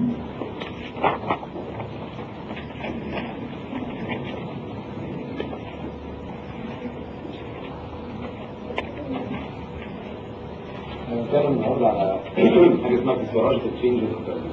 هنتكلم النهارده على حاجه اسمها فيسيولوجيكال تشينجز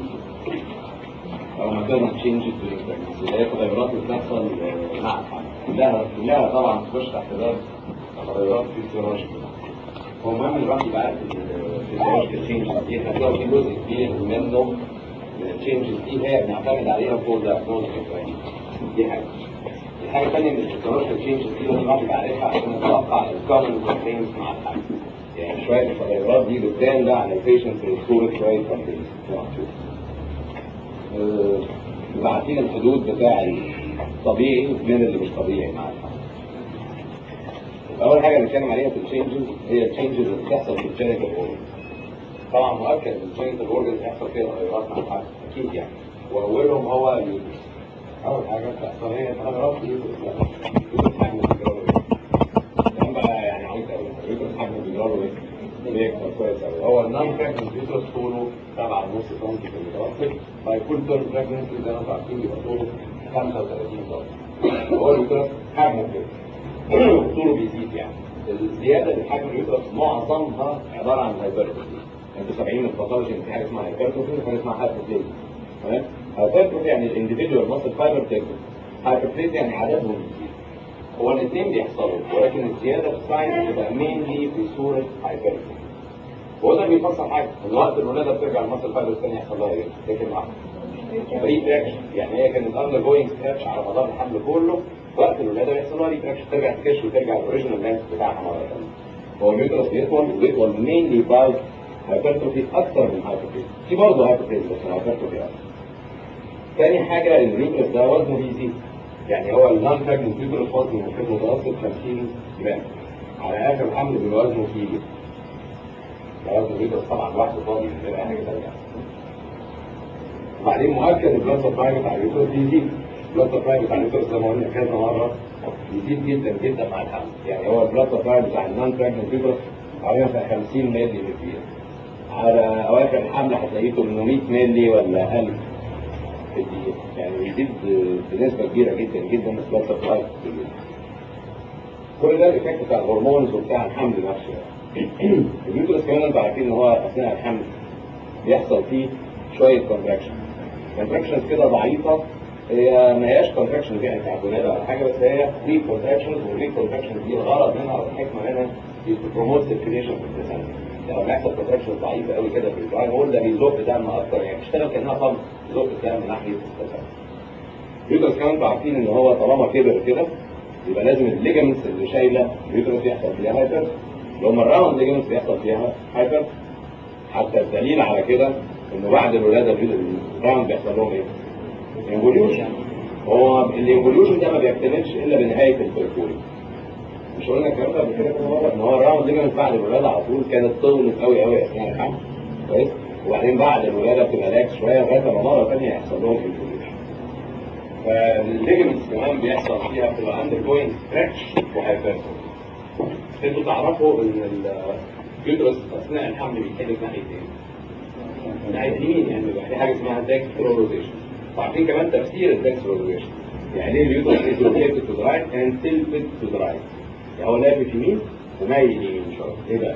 او ماتيرنال تشينجز اللي هي التغيرات اللي بتحصل مع الحمل كلها كلها طبعا تخش تحت باب تغيرات فيسيولوجيكال هو مهم ان الواحد يبقى عارف الفيسيولوجيكال تشينجز دي هتلاقي في جزء كبير منه من التشينجز دي هي بنعتمد عليها فوق ده دي حاجه الحاجه الثانيه من الفيسيولوجيكال تشينجز دي لازم الواحد يبقى عارفها عشان نتوقع الكومن كومبلينز مع الحمل يعني شوية التغيرات دي بتبان بقى على البيشنت في صورة شوية كومبلينز يبقى عارفين الحدود بتاع الطبيعي من اللي مش طبيعي مع الحمل أول حاجة بنتكلم عليها في التشينجز هي التشينجز اللي بتحصل في الجينيتال اورجن طبعا مؤكد ان الجينيتال اورجن بيحصل فيها تغيرات مع الحمل أكيد يعني وأولهم هو اليوترس أول حاجة بتحصل هي تغيرات في اليوترس حجم الكلام بقى يعني عايز أقول اليوترس حجم بيجرى ايه؟ بيكبر كويس قوي هو النون بريجننت يوترس طوله 7.5 سم في المتوسط فيكون تيرم بريجننسي زي ما انتم عارفين بيبقى طوله 35 سم هو اليوترس حجمه كده طوله بيزيد يعني الزياده في حجم اليوترس معظمها عباره عن هايبرتروفي انتوا سامعين من الباثولوجي ان في حاجه اسمها هايبرتروفي وحاجه اسمها هايبرتروفي تمام هايبرتروفي يعني الانديفيدوال ماسل فايبر تكبر هايبرتروفي يعني عددهم بيزيد هو الاثنين بيحصلوا ولكن الزياده في السايز بتبقى مينلي في صوره هايبرتروفي هو ده بيفسر حاجه ان وقت الولاده بترجع المصل فايبر الثانيه يحصل لها ايه؟ لكن واحده ريتراكشن يعني هي كانت اندر جوينج ستريتش على مدار الحمل كله وقت الولاده بيحصل لها ريتراكشن ترجع تكش وترجع الاوريجينال لينث بتاعها مره ثانيه هو اليوترس بيطول وبيطول مينلي باي هايبرتروفي اكثر من هايبرتروفي في برضه هايبرتروفي بس الهايبرتروفي اكثر تاني حاجه ان اليوترس ده وزنه بيزيد يعني هو النون بريجننت يوترس وزنه المفروض متوسط 50 جرام على اخر الحمل بيبقى وزنه كيلو وزن اليوترس طبعا لوحده فاضي من غير اي حاجه ثانيه وبعدين مؤكد البلاد سبلاي بتاع اليوترس بيزيد البلاد سبلاي بتاع اليوترس زي ما قلنا كذا مره بيزيد جدا جدا مع الحمل يعني هو البلاد سبلاي بتاع النون بريجننت يوترس حوالي مثلا 50 مللي بالكيلو على اواخر الحمل هتلاقيه 800 مللي ولا 1000 في الدقيقة يعني بيزيد بنسبة كبيرة جدا جدا البلاد سبلاي كل ده الايفكت بتاع الهرمونز وبتاع الحمل نفسه اليوترس كمان انتوا عارفين ان هو اثناء الحمل بيحصل فيه شوية كونتراكشن كونتراكشنز كده ضعيفة هي ما هياش كونتراكشن يعني بتاع الولاده ولا حاجه بس هي بري كونتراكشنز والبري كونتراكشنز دي الغرض منها او الحكمه منها هي بروموت سيركيليشن في الجسم لما بيحصل كونتراكشن ضعيفه قوي كده في الدراي هول ده بيزق دم اكتر يعني بيشتغل كانها صمت يزق الدم ناحيه الجسم اليوترس كمان انتوا عارفين ان هو طالما كبر كده يبقى لازم الليجمنتس اللي شايله اليوترس يحصل فيها هايبر لو هم الراوند ليجمنتس بيحصل فيها هايبر حتى الدليل على كده انه بعد الولاده الراوند بيحصل لهم ايه؟ انفوليوشن هو الانفوليوشن ده ما بيكتملش الا بنهايه البركوري مش قلنا الكلام ده قبل كده كذا مره ان هو الراوند ليجمنت بعد الولاده على طول كانت طولت قوي قوي اثناء الحمل كويس وبعدين بعد الولاده بتبقى لاكس شويه لغايه ما مره ثانيه يحصل لهم انفوليوشن فالليجمنتس كمان بيحصل فيها بتبقى اندر جوينج ستريتش وهايبرتروفي انتوا تعرفوا ان اليوترس اثناء الحمل بيتحدث ناحيه ايه؟ ناحيه اليمين يعني بيبقى في حاجه اسمها داكسترو روتيشن وعارفين كمان تفسير الداكسترو روتيشن يعني ليه اليوترس از روتيتد تو ذا رايت اند تلفت تو ذا رايت يعني هو لافف يمين ومايل يمين شويه ايه بقى؟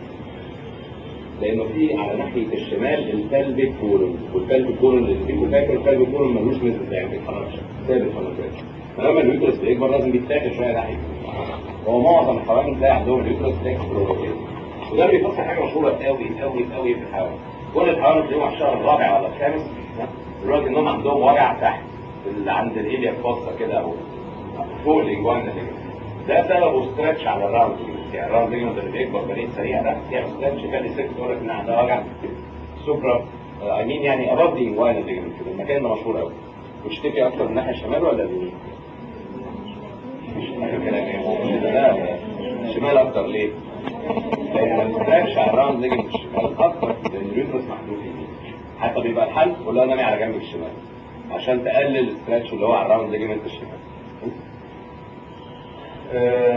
لانه في على ناحيه الشمال البلبك كولون والبلبك كولون اللي فيكم فاكر البلبك كولون ملوش مثل يعني ما بيتحركش ثابت ما بيتحركش فلما اليوترس بيكبر لازم بيتاخد شويه ناحيه هو معظم الحيوانات تلاقي عندهم اليوترس داكسترو روتيشن وده بيفسر حاجه مشهوره قوي قوي قوي في الحيوان كل الحيوانات تلاقيهم على الشهر الرابع ولا الخامس دلوقتي انهم عندهم وجع تحت اللي عند الايليا فوسا كده او فوق الانجوانا ده سببه ستريتش على الراوند يعني الراوند ليجمنت اللي بيكبر بريد سريع ده يعمل ستريتش يخلي الست تقول لك ان عندها وجع سوبرا اي مين يعني اباف دي انجوانا ليجمنت كده المكان ده مشهور قوي وتشتكي اكتر من الناحيه الشمال ولا اليمين؟ مش اخر كلام ايه؟ لا الشمال اكتر ليه؟ لان ما بتستريتش على الراوند ليجمنت الشمال اكتر لان اليوترس محدود يمين حتى بيبقى الحل كلها نامي على جنب الشمال عشان تقلل الستريتش اللي هو على الراوند ليجمنت الشمال. آه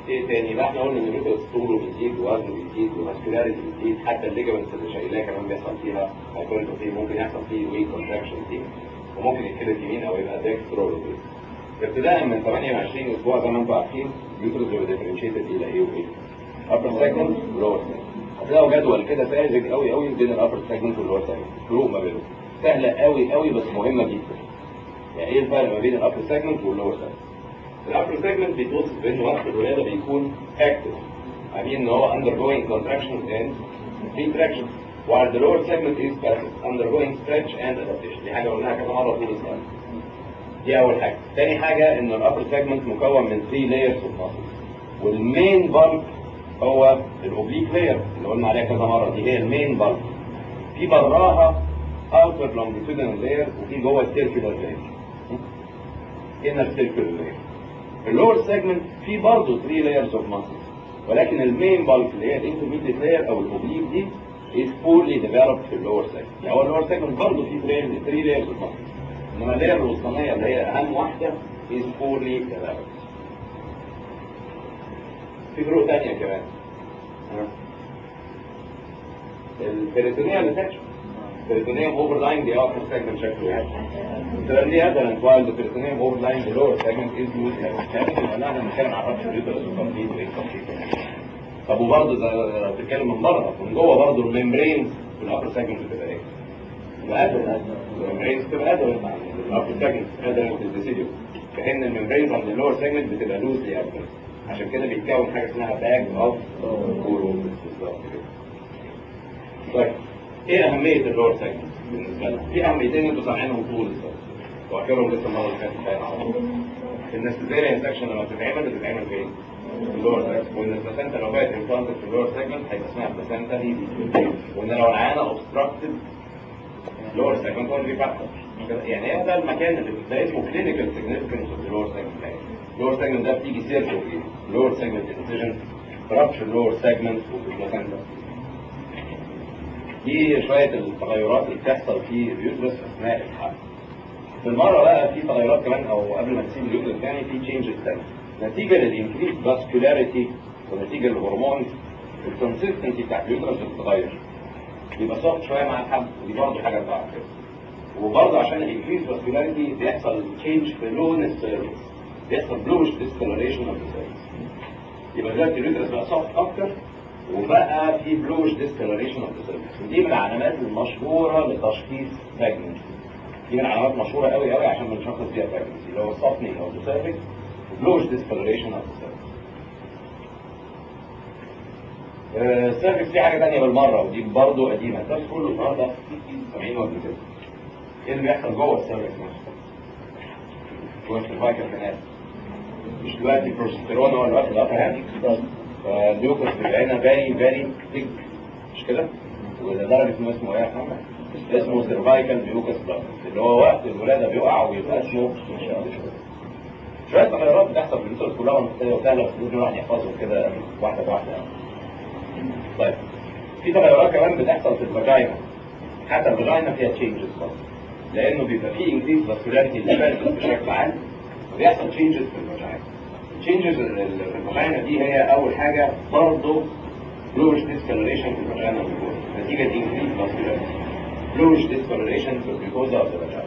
ايه تاني بقى احنا قلنا ان اليوترس طوله بيزيد ووزنه بيزيد وماسكولاريتي بتزيد حتى الليجمنتس اللي شايلاه كمان بيحصل فيها هايبرتروفي ممكن يحصل فيه ويك كونتراكشن دي وممكن يتكلم يمين او يبقى ديكسترولوجي ابتداء من 28 اسبوع زي ما انتم عارفين اليوترس بيبقى ديفرنشيتد الى ايه وايه upper segment ولور segment هتلاقوا جدول كده ساذج قوي قوي بين الابر سيجمنت واللور segment فروق ما بينهم سهله قوي قوي بس مهمه جدا يعني ايه الفرق ما بين الابر سيجمنت واللور segment الابر سيجمنت بيتوصف بان وقت الولاده بيكون اكتف يعني ان هو undergoing contractions and retraction while the lower segment is passive undergoing stretch and adaptation دي حاجه قلناها كذا مره طول السنه دي اول حاجه تاني حاجه ان الابر سيجمنت مكون من 3 layers of muscles والمين بالك هو الاوبليك لاير اللي قلنا عليها كذا مره دي هي المين بالك في براها outer longitudinal layer وفي جوه circular layer inner circular layer اللور سيجمنت في برضه 3 layers of muscles ولكن المين بالك اللي هي الانترميديت لاير او الاوبليك دي is poorly developed في اللور سيجمنت يعني هو اللور سيجمنت برضه في 3 layers of muscles انما اللاير الوسطانيه اللي هي اهم واحده is poorly developed في فروق ثانيه كمان البريتونيال اتاتشمنت البريتونيوم اوفر لاين دي اه سيجمنت شكله يعني الكلام دي ايفيدنت وايل البريتونيوم اوفر لاين دي لور سيجمنت از لوز احنا بنتكلم عن رابش اليوترس وكمبليت وايه طب وبرضه لو بتتكلم من بره من جوه برضه الممبرينز في الابر سيجمنت بتبقى ايه؟ بتبقى ادرنت الممبرينز بتبقى ادرنت الابر سيجمنت ادرنت الديسيديو كأن الممبرينز عند اللور سيجمنت بتبقى لوزلي ادرنت عشان كده بيتكون حاجه اسمها باج اوف كورو بالظبط كده طيب ايه اهميه اللور سيجمنت بالنسبه لنا؟ في اهميتين انتوا سامعينهم طول السنه واخرهم لسه المره اللي فاتت باين على طول النسبيريان سكشن لما بتتعمل بتتعمل فين؟ في اللور سيجمنت وان البلاسنتا لو بقت امبلانتد في اللور سيجمنت هيبقى اسمها بلاسنتا هيدي وان لو العيانه اوبستراكتد لور سيجمنت هو اللي بيفتح يعني هو ده المكان اللي ده اسمه كلينيكال سيجنفكنس اوف اللور سيجمنت اللور سيجمنت ده بتيجي سيرته في اللور سيجمنت انسيجن رابش اللور سيجمنت وفي البلاسنتا دي شويه التغيرات اللي بتحصل في اليوترس اثناء الحمل بالمره بقى في تغيرات كمان او قبل ما نسيب اليوترس تاني في تشينجز تاني نتيجه للانكريز فاسكولاريتي ونتيجه للهرمونز الكونسستنسي بتاعت اليوترس بتتغير بيبقى سوفت شويه مع الحمل ودي برضه حاجه بتاعت كده وبرضه عشان الانكريز فاسكولاريتي بيحصل تشينج في لون السيرفس بيحصل بلوش ديسكولريشن اوف السيرفس يبقى دلوقتي اليوترس بقى سوفت اكتر وبقى في بلوش ديسكولريشن اوف السيرفس ودي من العلامات المشهوره لتشخيص باجنسي دي من العلامات مشهوره قوي قوي عشان بنشخص بيها باجنسي اللي هو الصفني او السيرفكس بلوش ديسكولريشن اوف السيرفس السيرفكس في حاجه ثانيه بالمره ودي برضه قديمه الدرس كله النهارده سامعينه قبل كده ايه اللي بيحصل جوه السيرفكس نفسه؟ جوه السيرفايكال كانال مش دلوقتي بروستيرون هو اللي واخد الابر هاند فالميوكس بيبقى هنا فيري فيري ثيك مش كده؟ ولدرجه انه اسمه ايه يا محمد؟ اسمه سيرفايكال ميوكس بلاد اللي هو وقت الولاده بيقع ويبقى اسمه شويه تغيرات بتحصل في اليوترس كلها منطقيه وسهله بس لازم الواحد يحفظهم كده واحده بواحده طيب في تغيرات كمان بتحصل في الفاجينا حتى الفاجينا فيها تشينجز برضه لانه بيبقى فيه انكريز فاسكولاريتي للفالفس بشكل عام وبيحصل تشينجز في الفاجينا التشينجز اللي في الفاجينا دي هي اول حاجه برضه بلوش ديسكالريشن في الفاجينا نتيجه انكريز فاسكولاريتي بلوش ديسكالريشن في الجلوكوزا اوف الفاجينا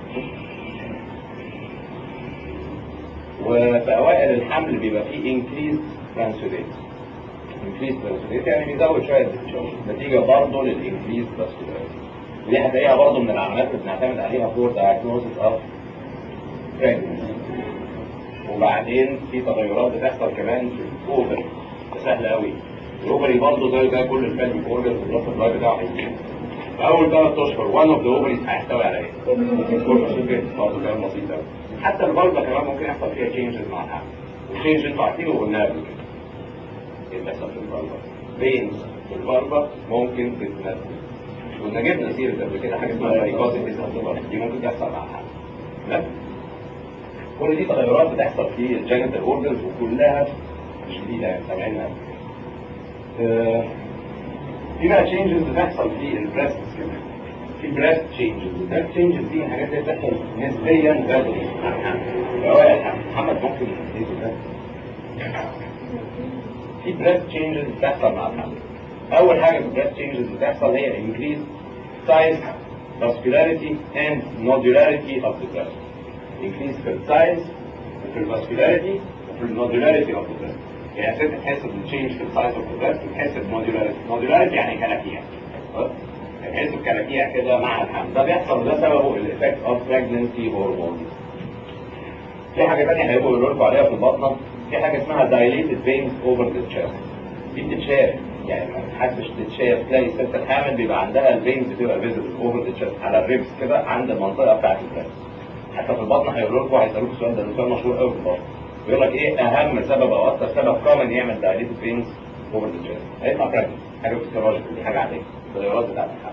وفي اوائل الحمل بيبقى فيه انكريز ترانسوديت انكريز ترانسوديت يعني بيزود شويه نتيجه برضه للانكريز فاسكولاريتي ودي هتلاقيها برضه من العلامات اللي بنعتمد عليها فور دايجنوستس اوف pregnancy وبعدين في تغيرات بتحصل كمان في الاوفري سهله قوي الاوفري برضه زي زي كل الفاليو اورجن البلاد سبلاي بتاعه هيجي في اول ثلاث اشهر وان اوف ذا اوفريز هيحتوي على ايه؟ كورتيزول برضه كلام بسيط قوي حتى الفالفا كمان ممكن يحصل فيها تشينجز مع الحمل والتشينج انتوا عارفينه وقلناها قبل كده ايه اللي بيحصل في الفالفا؟ بينز في الفالفا ممكن تتمدد كنا جبنا سيره قبل كده حاجه اسمها لايكوزيك دي ممكن تحصل مع الحمل لا كل دي تغيرات بتحصل في الجينيتال اوردرز وكلها شديده يعني سامعينها آه في بقى تشينجز بتحصل في البريست كمان في بريست تشينجز البريست تشينجز دي حاجات اللي بتحصل نسبيا بدري مع الحمل اوائل الحمل محمد ممكن تديته ده في بريست تشينجز بتحصل مع الحمل اول حاجه في البريست تشينجز بتحصل هي increase size vascularity and nodularity of the breast increase في السايز وفي الفاسكولاريتي وفي النودولاريتي اوف ذا بريست يعني ست تحس بالتشينج في السايز اوف ذا بريست وتحس بالنودولاريتي النودولاريتي يعني كلاكيع خلاص؟ تحس بكلاكيع كده مع الحمل ده بيحصل ده سببه الايفكت اوف بريجنسي هرمونز في حاجه ثانيه هيبقوا يقولوا لكم عليها في البطنه في حاجه اسمها dilated veins over the chest دي بتتشاف يعني ما تحسش تتشاف تلاقي الست الحامل بيبقى عندها الفينز بتبقى فيزبل اوفر ذا chest على الريبس كده عند المنطقه بتاعت البريست حتى في البطن هيقولوا لكم هيسالوك السؤال ده سؤال مشهور قوي في البطن بيقول لك ايه اهم سبب او اكثر سبب كومن يعمل دايليتد فينز اوفر ذا تشيست هيطلع براكتس حاجه فيسيولوجيكال دي حاجه عاديه التغيرات بتاعت الحمل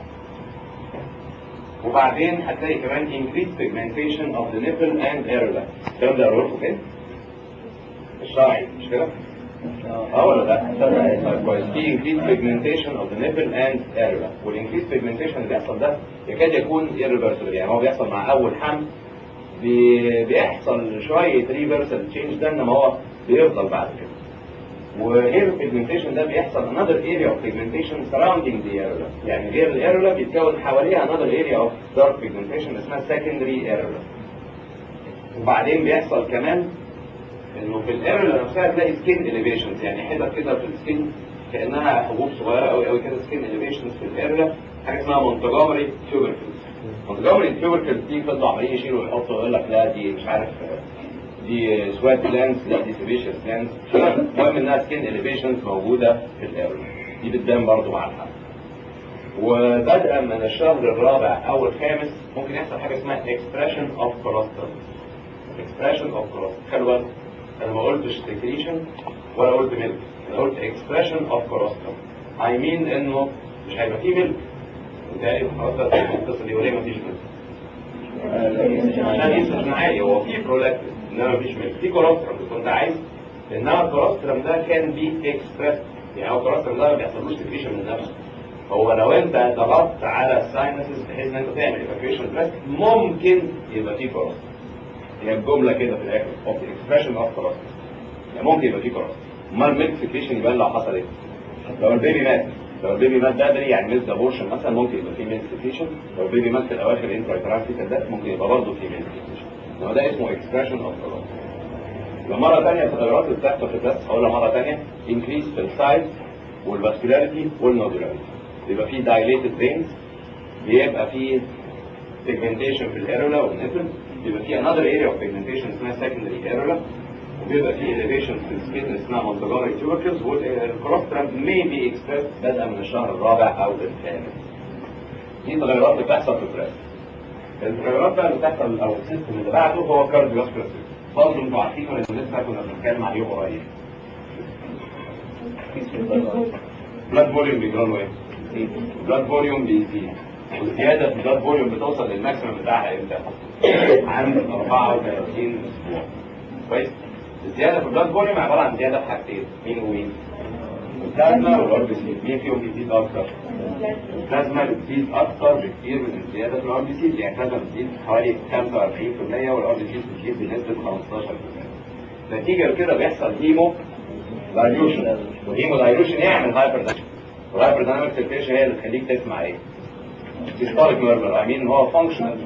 وبعدين هتلاقي كمان increased pigmentation of the nipple and areola الكلام ده قالوا لكم فين؟ الشرعي مش كده؟ اه ولا لا؟ طيب كويس في increased pigmentation of the nipple and areola والincreased pigmentation اللي بيحصل ده يكاد يكون irreversible يعني هو بيحصل مع اول حمل بي- بيحصل شويه ريفرسال تشينج ده انما هو بيفضل بعد كده وغير البيجمنتيشن ده بيحصل another area of pigmentation surrounding the areola يعني غير الايرولا بيتكون حواليها another area of dark pigmentation اسمها secondary areola وبعدين بيحصل كمان انه في الايرولا نفسها تلاقي سكين elevations يعني حتت كده في السكين كانها حبوب صغيره قوي قوي كده سكين elevations في الايرولا حاجه اسمها مونتجومري tubercles مونتجومري tubercles دي فضلوا عمالين يشيلوا ويحطوا يقول لك لا دي مش عارف دي سوات جلانس لا دي سيبيشيس جلانس المهم انها سكين اليفيشنز موجوده في الايرون دي بتبان برضو مع الحمل وبدءا من الشهر الرابع او الخامس ممكن يحصل حاجه اسمها expression of colostrum expression of colostrum خلوا بالكم انا ما قلتش secretion ولا قلت ميلك انا قلت expression of colostrum I mean انه مش هيبقى فيه ميلك وتقريبا خلاص ده القصه دي وليه ما فيش ميلك عشان يسمع معايا هو في برولاكتين انما مفيش ميلك في كولوسترم بس انت عايز انما الكولوسترم ده كان بي اكسبرس يعني هو الكولوسترم ده ما بيحصلوش سكريشن من نفسه هو لو انت ضغطت على الساينسز بحيث ان انت تعمل ايفاكيويشن بريست ممكن يبقى في كولوسترم هي الجمله كده في الاخر اوف اكسبريشن اوف كولوسترم يعني ممكن يبقى في كولوسترم امال الميلك سكريشن يبان لو حصل ايه؟ لو البيبي مات لو البيبي مات بدري يعني ميلك ابورشن مثلا ممكن يبقى في ميلك سكريشن لو البيبي مات في الاواخر انترايترانسيكال ده ممكن يبقى برضه في ميلك سكريشن لو ده اسمه اكسبريشن اوف كولوسترم لو مرة تانية التغيرات اللي بتحصل في البريست هقولها مرة تانية increase في السايز والفاسكولاريتي والنودولاريتي بيبقى فيه dilated veins بيبقى فيه pigmentation في الايرولا والنيبل بيبقى فيه another area of pigmentation اسمها secondary areola وبيبقى فيه elevation في السكين اسمها مونتجاري tubercles والكولوسترم may be expressed بدءا من الشهر الرابع او الخامس دي تغيرات اللي بتحصل في البريست التغيرات بقى اللي بتحصل او السيستم اللي بعده هو كارديوفاسكولار سيستم برضه انتوا عارفين ان لسه كنا بنتكلم عليه قريب بلاد فوليوم بيجرى له ايه؟ بلاد فوليوم بيزيد والزياده في البلاد فوليوم بتوصل للماكسيمم بتاعها امتى؟ عند 34 اسبوع كويس؟ الزياده في البلاد فوليوم عباره عن زياده في حاجتين مين ومين؟ البلازما والار بي سي مين فيهم بيزيد اكتر؟ البلازما بتزيد اكتر بكتير من الزياده في الار بي سي يعني البلازما بتزيد حوالي 45% والار بي سي بتزيد بنسبه 15% نتيجه لكده بيحصل هيمو دايلوشن والهيمو دايلوشن يعمل هايبر دايلوشن والهايبر دايناميك سيركيشن هي اللي تخليك تسمع ايه؟ هيستوريك ميرمر اي مين هو فانكشنال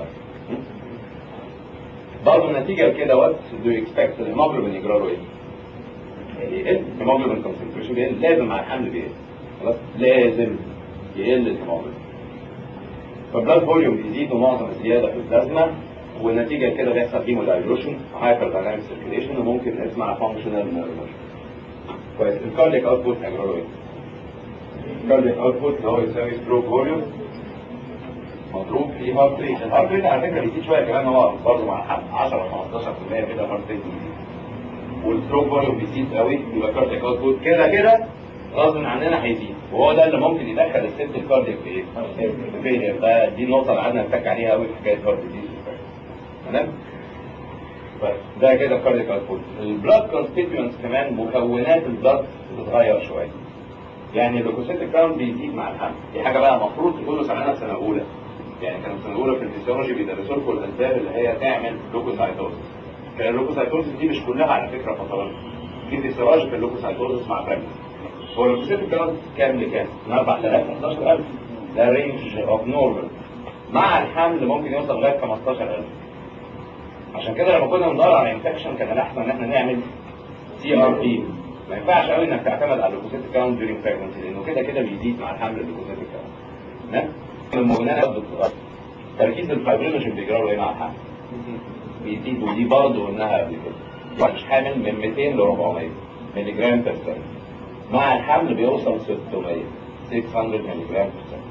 برضه نتيجه لكده وات دو اكسبكت الهيموجلوبين يجرى له ايه؟ يقل الهيموجلوبين كونسنتريشن بيقل لازم مع الحمل بيقل خلاص لازم يقل الهيموجلوبين فالبلاد فوليوم بيزيد ومعظم الزياده في البلازما والنتيجه كده بيحصل هيمو دايلوشن هايبر دايناميك سيركيليشن وممكن نسمع فانكشنال نيرفر كويس الكاردياك اوتبوت هيجرى له ايه؟ الكاردياك اوتبوت اللي هو يساوي ستروك فوليوم مضروب في هارت ريت الهارت ريت على فكره بيزيد شويه كمان هو برضه مع الحمل 10 15% كده هارت ريت بيزيد والستروك فوليوم بيزيد قوي يبقى كاردياك اوتبوت كده كده غصب عننا هيزيد وهو ده اللي ممكن يدخل الست الكاردياك في ايه؟ فيلير ده دي النقطه اللي قعدنا نتك عليها قوي في حكايه هارت ديزيز تمام؟ بس ده كده كاردياك اوتبوت البلاد كونستيتيونتس كمان مكونات البلاد بتتغير شويه يعني اللوكوسيت كاونت بيزيد مع الحمل دي حاجه بقى المفروض تكونوا سامعينها في سنه اولى يعني كانوا في سنه اولى في الفسيولوجي بيدرسوا لكم الاسباب اللي هي تعمل لوكوسايتوزس كان اللوكوسايتوزس دي مش كلها على فكره باثولوجي في فيسيولوجيكال لوكوسايتوزس مع بريجنسي هو اللوكوسيتيك كاونت كام لكام؟ من 4000 ل 11000 ده رينج اوف نورمال مع الحمل ممكن يوصل لغايه 15000 عشان كده لما كنا بندور على انفكشن كان الاحسن ان احنا نعمل سي ار بي ما ينفعش قوي انك تعتمد على اللوكوسيتيك كاونت ديورينج بريجنسي لانه كده كده بيزيد مع الحمل اللوكوسيتيك كاونت تمام؟ المهمات بتتغير تركيز الفايبرينوجين بيجرى له ايه مع الحمل؟ بيزيد ودي برضه قلناها قبل كده مش حامل من 200 ل 400 ملي جرام بير سنه مع الحمل بيوصل 600 600 ملي جرام بير سنه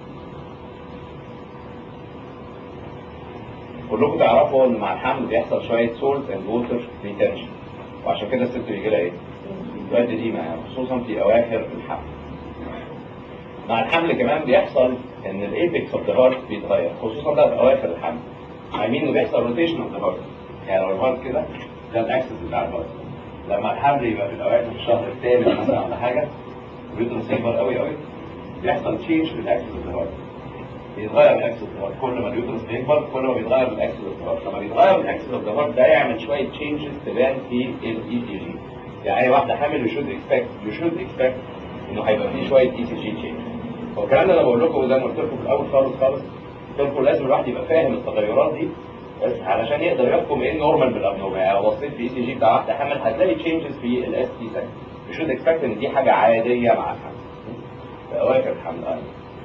كلكم تعرفوا ان مع الحمل بيحصل شويه سولت اند ووتر ريتنشن وعشان كده الست بيجي لها ايه؟ برد دي معاها خصوصا في اواخر الحمل مع الحمل كمان بيحصل ان الايبكس اوف ذا هارت بيتغير خصوصا بقى في اواخر الحمل عايمين انه بيحصل روتيشن اوف ذا هارت يعني لو الهارت كده ده الاكسس بتاع الهارت لما الحمل يبقى في الاواخر في الشهر الثامن مثلا ولا حاجه اليوترس يكبر قوي قوي بيحصل تشينج في الاكسس اوف ذا هارت بيتغير الاكسس اوف ذا هارت كل ما اليوترس بيكبر كل ما بيتغير الاكسس اوف ذا هارت لما بيتغير الاكسس اوف ذا هارت ده يعمل شويه تشينجز تبان في الاي سي جي يعني اي واحده حامل يو شود اكسبكت يو شود اكسبكت انه هيبقى فيه شويه اي سي جي تشينج هو الكلام ده انا بقول لكم زي ما قلت لكم في الاول خالص خالص قلت لكم لازم الواحد يبقى فاهم التغيرات دي بس علشان يقدر يحكم ايه النورمال بالابنورمال يعني لو بصيت في اي سي جي بتاع واحده حامل هتلاقي تشينجز في الاس تي سكت يو شود اكسبكت ان دي حاجه عاديه مع الحمل في اواخر الحمل آه.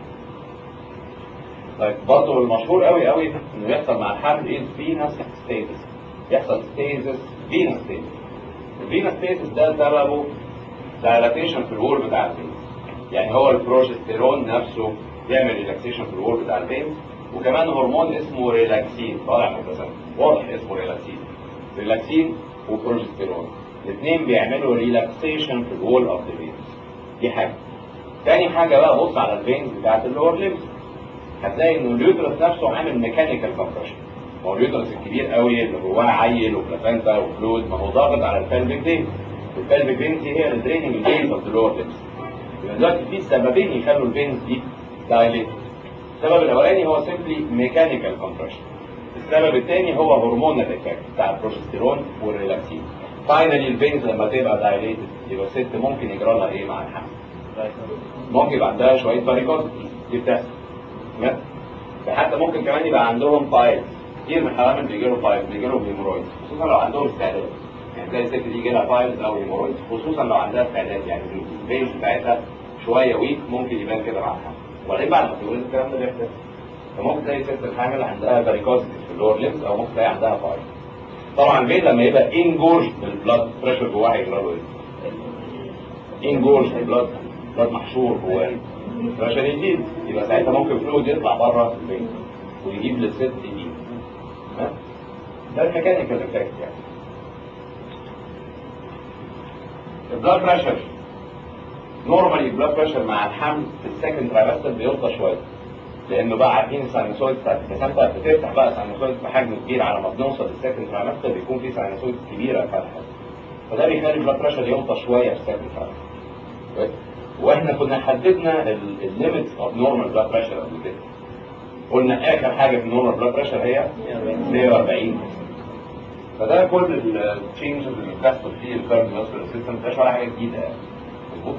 طيب برضه المشهور قوي قوي انه يحصل مع الحمل از فينس ستيتس يحصل ستيتس فينس ستيتس الفينس ستيتس ده سببه دايلاتيشن في الوول بتاع الفينس يعني هو البروجستيرون نفسه بيعمل ريلاكسيشن في الوول بتاع الفينس وكمان هرمون اسمه ريلاكسين طالع متسم واضح اسمه ريلاكسين ريلاكسين وبروجستيرون الاثنين بيعملوا ريلاكسيشن في الوول اوف ذا فينس دي حاجه تاني حاجه بقى بص على الفينز بتاعت اللور ليمز هتلاقي انه اليوترس نفسه عامل ميكانيكال كومبريشن هو اليوترس الكبير قوي اللي جواه عيل وبلاسنتا وفلويد ما هو ضاغط على البلفيك فين البلفيك فين دي هي الدريننج الفينز اوف ذا لور ليمز يبقى دلوقتي في سببين يخلوا الفينز دي دايليت السبب الاولاني هو سيمبلي ميكانيكال كومبريشن السبب الثاني هو هرمونال افكت بتاع البروجستيرون والريلاكسين فاينلي الفينز لما تبقى دايليتد يبقى الست ممكن يجرى لها ايه مع الحمل ممكن يبقى عندها شويه باريكوز دي بتحصل تمام حتى ممكن كمان يبقى عندهم بايلز كتير من الحوامل بيجي لهم بايلز بيجي لهم هيمورويدز خصوصا لو عندهم استعداد يعني تلاقي الست دي يجي لها بايلز او هيمورويدز خصوصا لو عندها استعداد يعني الفينز بتاعتها شويه ويك ممكن يبان كده مع الحمل وبعدين بعد ما تولد الكلام ده بيحصل فممكن تلاقي الست الحامل عندها باريكوزيتي في اللور ليمز او ممكن تلاقي عندها بايلز طبعا البين لما يبقى انجورج بالبلاد بريشر جواه هيجرى له ايه؟ انجورج بالبلاد بلاد محشور جواه عشان يزيد يبقى ساعتها ممكن فلويد يطلع بره البين ويجيب للست دي ده الميكانيكال افكت يعني البلاد بريشر نورمالي البلاد بريشر مع الحمل في السكند ترايمستر بيوطى شويه لانه بقى عارفين الساينوسويد بتاعت البلاسنتا بتفتح بقى ساينوسويد بحجم كبير على ما بنوصل للسكند ترايمستر بيكون في ساينوسويد كبيره فاتحه فده بيخلي البلاد بريشر يوطى شويه في السكند ترايمستر واحنا كنا حددنا الليميتس اوف نورمال بلاد بريشر قبل كده قلنا اخر حاجه في النورمال بلاد بريشر هي 140 فده كل التشينجز اللي بتحصل في الكارديوفاسكولار سيستم مش ولا حاجه جديده يعني مظبوط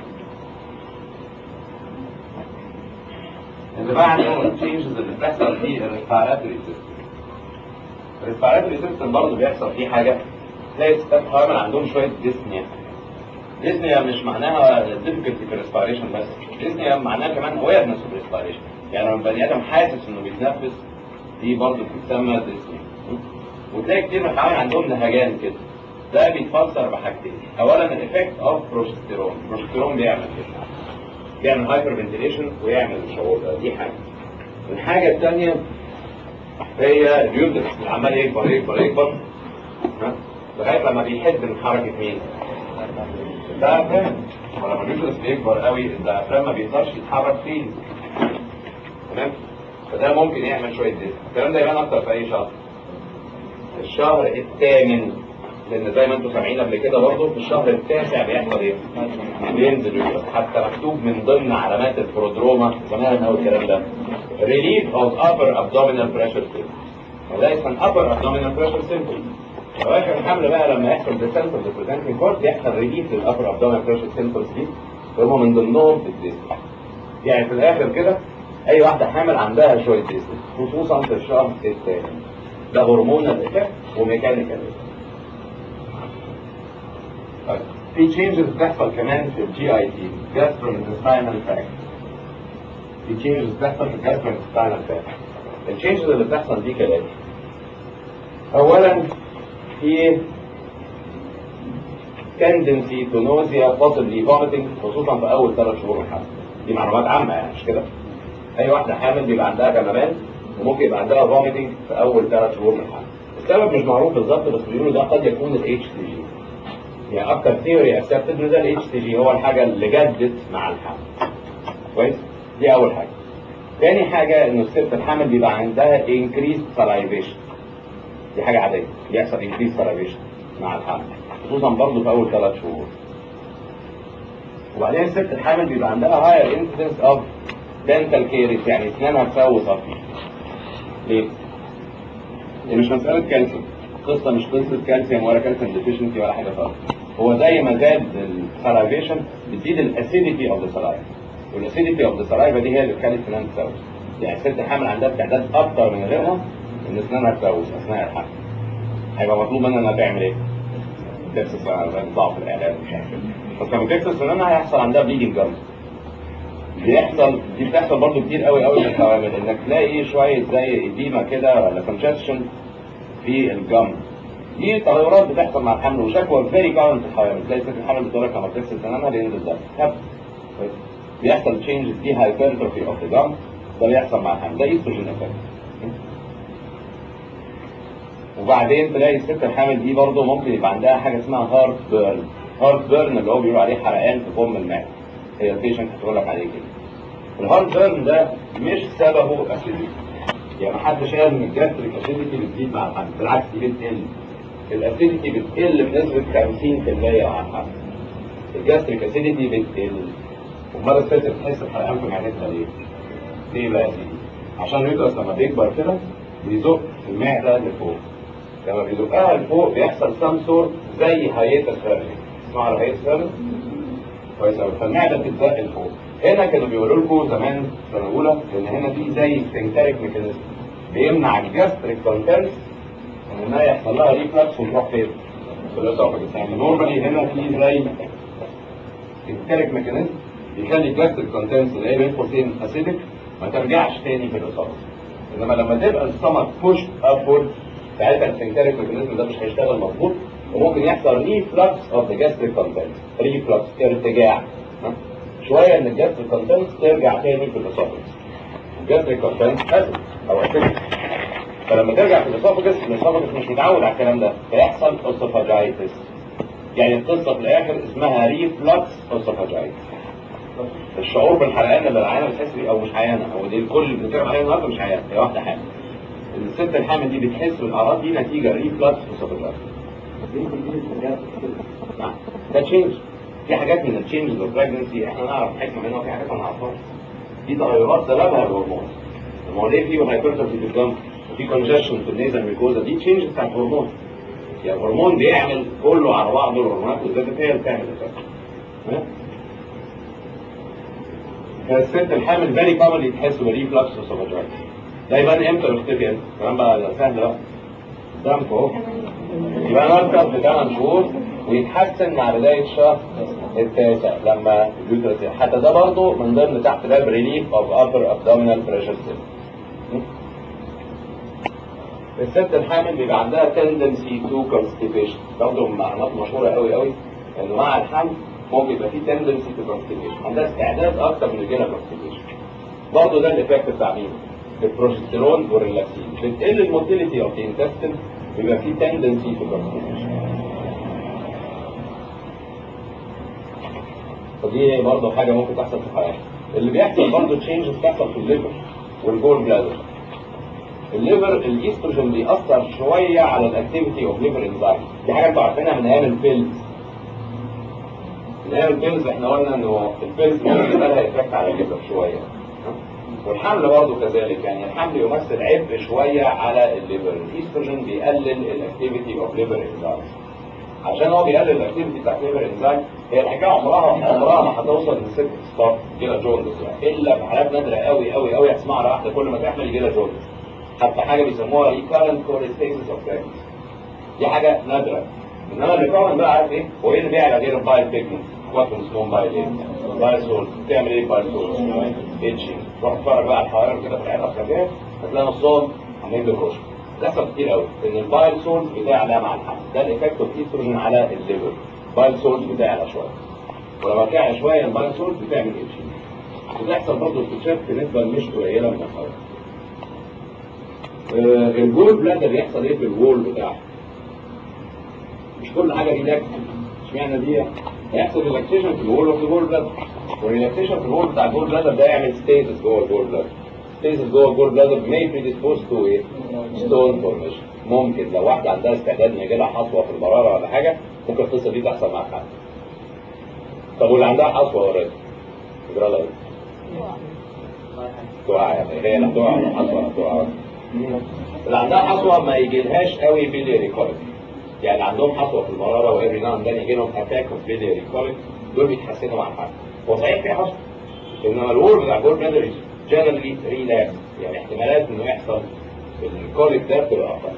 اللي بقى عندهم التشينجز اللي بتحصل في الريسبيراتوري سيستم الريسبيراتوري سيستم برضه بيحصل فيه حاجه تلاقي الستات حوامل عندهم شويه ديسنيا ديسنيا مش معناها difficulty في الريسبيريشن بس ديسنيا معناها كمان awareness في الريسبيريشن يعني لما البني ادم حاسس انه بيتنفس دي برضه بتسمى ديسنيا وتلاقي كتير من الحوامل عندهم نهجان كده ده بيتفسر بحاجتين اولا الايفكت اوف بروجستيرون البروجستيرون بيعمل كده بيعمل هايبر فنتيليشن ويعمل الشعور ده دي حاجه الحاجه الثانيه هي اليوترس اللي عمال يكبر يكبر يكبر ها لغايه لما بيحد من حركه مين؟ الدايفرام ولما اليوترس بيكبر قوي الدايفرام ما بيقدرش يتحرك فيه تمام فده ممكن يعمل شويه ديسك الكلام ده يبان اكتر في اي شهر الشهر الثامن لان زي ما انتم سامعين قبل كده برضه في الشهر التاسع بيحصل ايه؟ بينزل اليوترس حتى مكتوب من ضمن علامات البرودروما زمان قوي الكلام ده relief of upper abdominal pressure symptoms وده اسمه upper abdominal pressure symptom اواخر الحمل بقى لما يحصل ديسنت اوف ذا بريزنتنج كورد يحصل ريليف للابر ابدومينال بريشر سيمبتومز دي هم من ضمنهم الديست يعني في الاخر كده اي واحده حامل عندها شويه ديست خصوصا في الشهر الثاني ده هرمونال افكت وميكانيكال طيب في تشينجز بتحصل كمان في الجي اي تي جاستروانتستاينال تراكت في تشينجز بتحصل في الجاستروانتستاينال تراكت التشينجز اللي بتحصل دي كالاتي اولا في tendency to nausea possibly vomiting خصوصا في اول ثلاث شهور من الحمل دي معلومات عامه يعني مش كده اي واحده حامل بيبقى عندها جمالان وممكن يبقى عندها vomiting في اول ثلاث شهور من الحمل السبب مش معروف بالظبط بس بيقولوا ده قد يكون ال HCG يعني اكتر ثيوري اكسبتد ان ده ال HCG هو الحاجه اللي جدت مع الحمل كويس دي اول حاجه تاني حاجه انه الست الحامل بيبقى عندها increased salivation دي حاجه عاديه بيحصل increased salivation مع الحمل خصوصا برضه في اول ثلاث شهور وبعدين الست الحامل بيبقى عندها higher incidence of dental caries يعني اسنانها تسوي صفي ليه؟ دي مش مسألة كالسيوم القصة مش قصة كالسيوم ولا كالسيوم ديفيشنسي ولا حاجة خالص هو زي ما زاد السلايفيشن بتزيد الاسيديتي اوف ذا سلايفا والاسيديتي اوف ذا سلايفا دي هي اللي بتخلي السنان تسوس يعني الست الحامل عندها استعداد اكتر من غيرها ان اسنانها تسوس اثناء الحمل هيبقى مطلوب منها انها تعمل ايه؟ تكسس ضعف الاعلام مش عارف إيه. بس لما تكسس سنانها هيحصل عندها بليدنج جامد بيحصل دي بتحصل برضه كتير قوي قوي في الحوامل انك تلاقي شويه زي اديمه كده ولا كونجكشن في الجم دي تغيرات بتحصل مع الحمل وشكوى فيري كومن في الحوامل تلاقي ست الحمل بتقول لك لما بتغسل سنانها بينزل دم هب. بيحصل تشينجز دي هايبرتروفي اوف ذا جم ده بيحصل مع الحمل ده ايستروجين افكت وبعدين تلاقي الست الحامل دي برضه ممكن يبقى عندها حاجه اسمها هارت بيرن هارت بيرن اللي هو بيقولوا عليه حرقان في فم المعده هي البيشنت هتقول لك عليه كده الهارت بيرن ده مش سببه اسيديتي يعني محدش قال ان الجاستريك اسيديتي بتزيد مع الحمل بالعكس دي بتقل الاسيديتي بتقل بنسبه 50% مع الحمل الجاستريك اسيديتي بتقل امال الست بتحس بحرقان في معدتها ليه؟ ليه بقى يا سيدي؟ عشان اليوترس لما بيكبر كده بيزق المعده لفوق لما بيزقها لفوق بيحصل سام سورت زي هيئه الفرن اسمعوا على هيئه الفرن كويس قوي فالمعده بتتزق لفوق هنا كانوا بيقولوا لكم زمان في سنه اولى ان هنا في زي سنتريك ميكانيزم بيمنع الجاستريك كونتنس ان انها يحصل لها ريفلكس وتروح فين؟ في الاسوفاجس يعني نورمالي هنا في زي سنتريك ميكانيزم بيخلي الجاستريك كونتنس اللي هي بين قوسين اسيدك ما ترجعش تاني في الاسوفاجس انما لما تبقى السtomach بوش ابورد ساعتها السنتريك ميكانيزم ده مش هيشتغل مظبوط وممكن يحصل ريفلكس اوف ذا جاستريك كونتنت ريفلكس ارتجاع ها؟ شويه ان الجاستريك كونتنت ترجع تاني في الاسوفاجس الجاستريك كونتنت اسيد او اسيد فلما ترجع في الاسوفاجس الاسوفاجس مش متعود على الكلام ده فيحصل اوسوفاجايتس يعني القصه في الاخر اسمها ريفلكس اوسوفاجايتس الشعور بالحرقان اللي العيانه بتحس بيه او مش عيانه هو دي الكل اللي بنتكلم عليه النهارده مش عيانه هي واحده حامل الست الحامل دي بتحس بالاعراض دي نتيجه ريفلكس اوسوفاجايتس نعم ده تشينج في حاجات من التشينجز اوف بريجنسي احنا نعرف حكمه منها وفي حاجات ما نعرفهاش دي تغيرات سببها الهرمون ما هو ليه في هايبرتروفي في الجنب وفي كونجكشن في النيزل ميكوزا دي تشينج بتاع الهرمون يعني الهرمون بيعمل كله على بعضه الهرمونات والذات هي اللي بتعمل الفرق فالست الحامل فيري كومنلي تحس بريفلكس وسوفاجايتس ده يبان امتى ويختفي امتى؟ كمان بقى سهل بقى قدامكم اهو يبقى مركز في 8 شهور ويتحسن مع بداية الشهر التاسع لما اليوترس حتى ده برضه من ضمن تحت باب ريليف اوف ابر ابدومينال بريشر سيل الست الحامل بيبقى عندها تندنسي تو كونستيبيشن برضه من معلومات مشهورة قوي قوي انه مع الحمل ممكن يبقى في تندنسي تو كونستيبيشن عندها استعداد اكتر من الجينا كونستيبيشن برضه ده الايفكت بتاع مين؟ البروجستيرون والريلاكسين بتقل الموتيليتي اوف ذا انتستين بيبقى في تندنسي تو كونستيبيشن فدي برضه حاجه ممكن تحصل في حياتك اللي بيحصل برضه تشينجز بتحصل في الليفر والجول بلادر الليفر الايستروجين بيأثر شويه على الاكتيفيتي اوف ليفر انزايم دي حاجه انتوا عارفينها من ايام البيلز من ايام البيلز احنا قلنا انه البيلز ممكن يبقى لها افكت على الليفر شويه والحمل برضه كذلك يعني الحمل يمثل عبء شويه على الليفر الايستروجين بيقلل الاكتيفيتي اوف ليفر انزايم عشان هو بيقلل الاكتيفيتي بتاعت ليفر انزايم هي الحكايه عمرها عمرها ما هتوصل لست ستار كده جوندس يعني الا في حالات نادره قوي قوي قوي هتسمعها على واحده كل ما تحمل يجي لها جوندس حتى حاجه بيسموها ريكارنت كوريستيسيس اوف دي حاجه نادره انما الريكارنت بقى عارف ايه هو ايه اللي بيعلى غير البايل بيجمنت اخواتهم اسمهم بايل ايه بايل سولز بتعمل ايه بايل سولز اتشنج روح اتفرج بقى على الحوائر كده في العياده الخارجيه هتلاقي نصهم عاملين بيخرجوا بيحصل كتير قوي ان البايل سولز بتعلى مع الحمل ده الايفكت اوف ايستروجين على الليفر البايل سولز بتعلى شويه ولما بتعلى شويه البايل سولز بتعمل اتشنج وبيحصل برضه اكتشاف بنسبه مش قليله من الحوائر آه الجول بلادر يحصل ايه في الوول بتاعه مش كل حاجه دي لاكس اشمعنى دي هيحصل ريلاكسيشن في الوول اوف الجول بلادر والريلاكسيشن في الوول بتاع الجول بلادر ده يعمل ستيتس جوه الجول بلادر ستيتس جوه الجول بلادر may predispose to ايه ستون فورميشن ممكن لو واحده عندها استعداد ان يجي لها حصوه في المراره ولا حاجه ممكن القصه دي تحصل مع حد طب واللي عندها حصوه اوريدي يجرى لها ايه؟ تقع يعني هي اللي هتقع ولا حصوه هتقع اللي عندها حصوه ما يجيلهاش قوي بيلياري كوليك يعني عندهم حصوه في المراره وافري ناو ده يجي لهم اتاك اوف بيلياري كوليك دول بيتحسنوا مع الحمل هو صحيح في حصوه انما الور بتاع الجول بلادر جنرالي ريلاكس يعني احتمالات انه يحصل الكوليك ده بتبقى اقل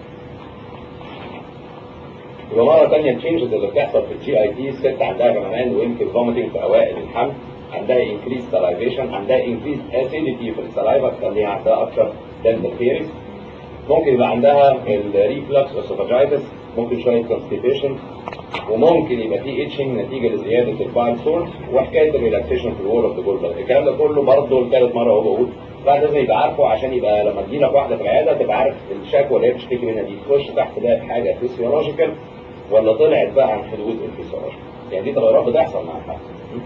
يبقى مرة تانية التشينجز اللي بتحصل في الجي اي تي الست عندها جمعان ويمكن فوميتنج في اوائل الحمل عندها انكريز سلايفيشن عندها انكريز اسيديتي في السلايفا تخليها عندها اكثر دنتال ثيريز ممكن يبقى عندها الريفلكس اسوفاجايتس ممكن شويه كونستيبيشن وممكن يبقى فيه اتشنج نتيجه لزياده البايل سورس وحكايه الريلاكسيشن في الوول اوف ذا جول الكلام ده كله برضه لثالث مره هو بقول بعد لازم يبقى عارفه عشان يبقى لما تجي لك واحده في العياده تبقى عارف الشكوى اللي هي بتشتكي منها دي تخش تحت ده حاجه فيسيولوجيكال ولا طلعت بقى عن حدود الفيسيولوجيكال يعني دي تغيرات بتحصل مع الحمل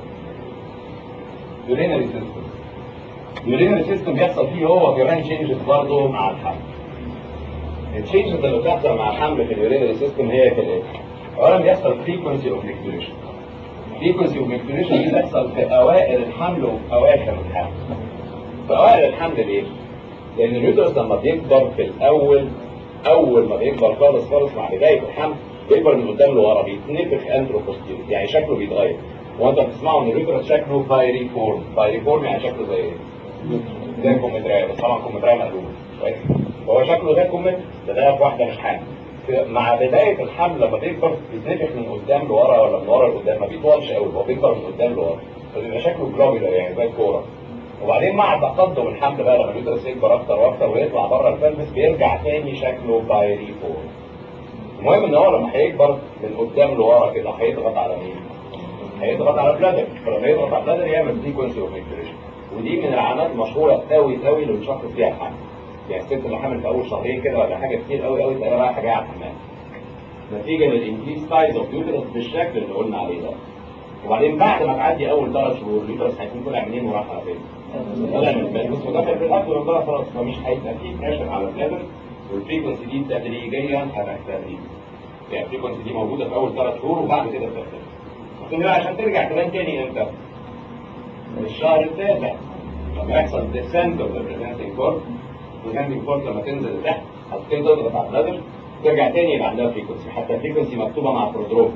يورينري سيستم اليورينري سيستم بيحصل فيه هو كمان تشينجز برضه مع الحمل التشينجز اللي بتحصل مع الحمل في اليورينري سيستم هي كالاتي اولا بيحصل فريكونسي اوف ميكتوريشن فريكونسي اوف ميكتوريشن دي بتحصل في اوائل الحمل وفي اواخر الحمل في اوائل الحمل ليه؟ لان اليوترس لما بيكبر في الاول اول ما بيكبر خالص خالص مع بدايه الحمل بيكبر من قدام لورا بيتنفخ انتروبوستير يعني شكله بيتغير وانت بتسمعوا ان اليوترس شكله بايري فورم بايري فورم يعني شكله زي ايه؟ زي الكومترايه بس طبعا الكومترايه مقلوبه كويس هو شكله ده كومت ده ده في واحده مش حامل مع بداية الحمل لما بيكبر بيتنفخ من قدام لورا ولا من ورا لقدام ما بيطولش قوي هو بيكبر من قدام لورا فبيبقى شكله جلوبيلر يعني زي الكورة وبعدين مع تقدم الحمل بقى لما اليوترس يكبر اكتر واكتر ويطلع بره البلبس بيرجع تاني شكله بايري فورم المهم ان هو لما هيكبر من قدام لورا كده هيضغط على مين؟ هيضغط على البلادر فلما يضغط على البلادر يعمل سيكونسي اوف ودي من العلامات المشهوره قوي قوي اللي بنشخص فيها الحمل يعني الست اللي حامل في اول شهرين كده ولا حاجه كتير قوي قوي تلاقيها رايحه جايه على الحمام نتيجه للانكريز سايز اوف يوترس بالشكل اللي قلنا عليه ده وبعدين بعد ما تعدي اول ثلاث شهور اليوترس هيكون طالع منين وراح على فين؟ طالع من البلبس وداخل في الاكل من بره خلاص فمش هيبقى فيه بريشر على البلادر والفريكونسي دي تدريجيا هتختفي يعني الفريكونسي دي موجوده في اول ثلاث شهور وبعد كده بتختفي لكن بقى عشان ترجع تبان تاني امتى؟ من الشهر التاسع لما يحصل ديسنت اوف ذا بريزنتنج كورد البريزنتنج كورد لما تنزل لتحت هتبتدي تضغط على البلادر ترجع تاني يبقى عندها فريكونسي حتى الفريكونسي مكتوبه مع برودروم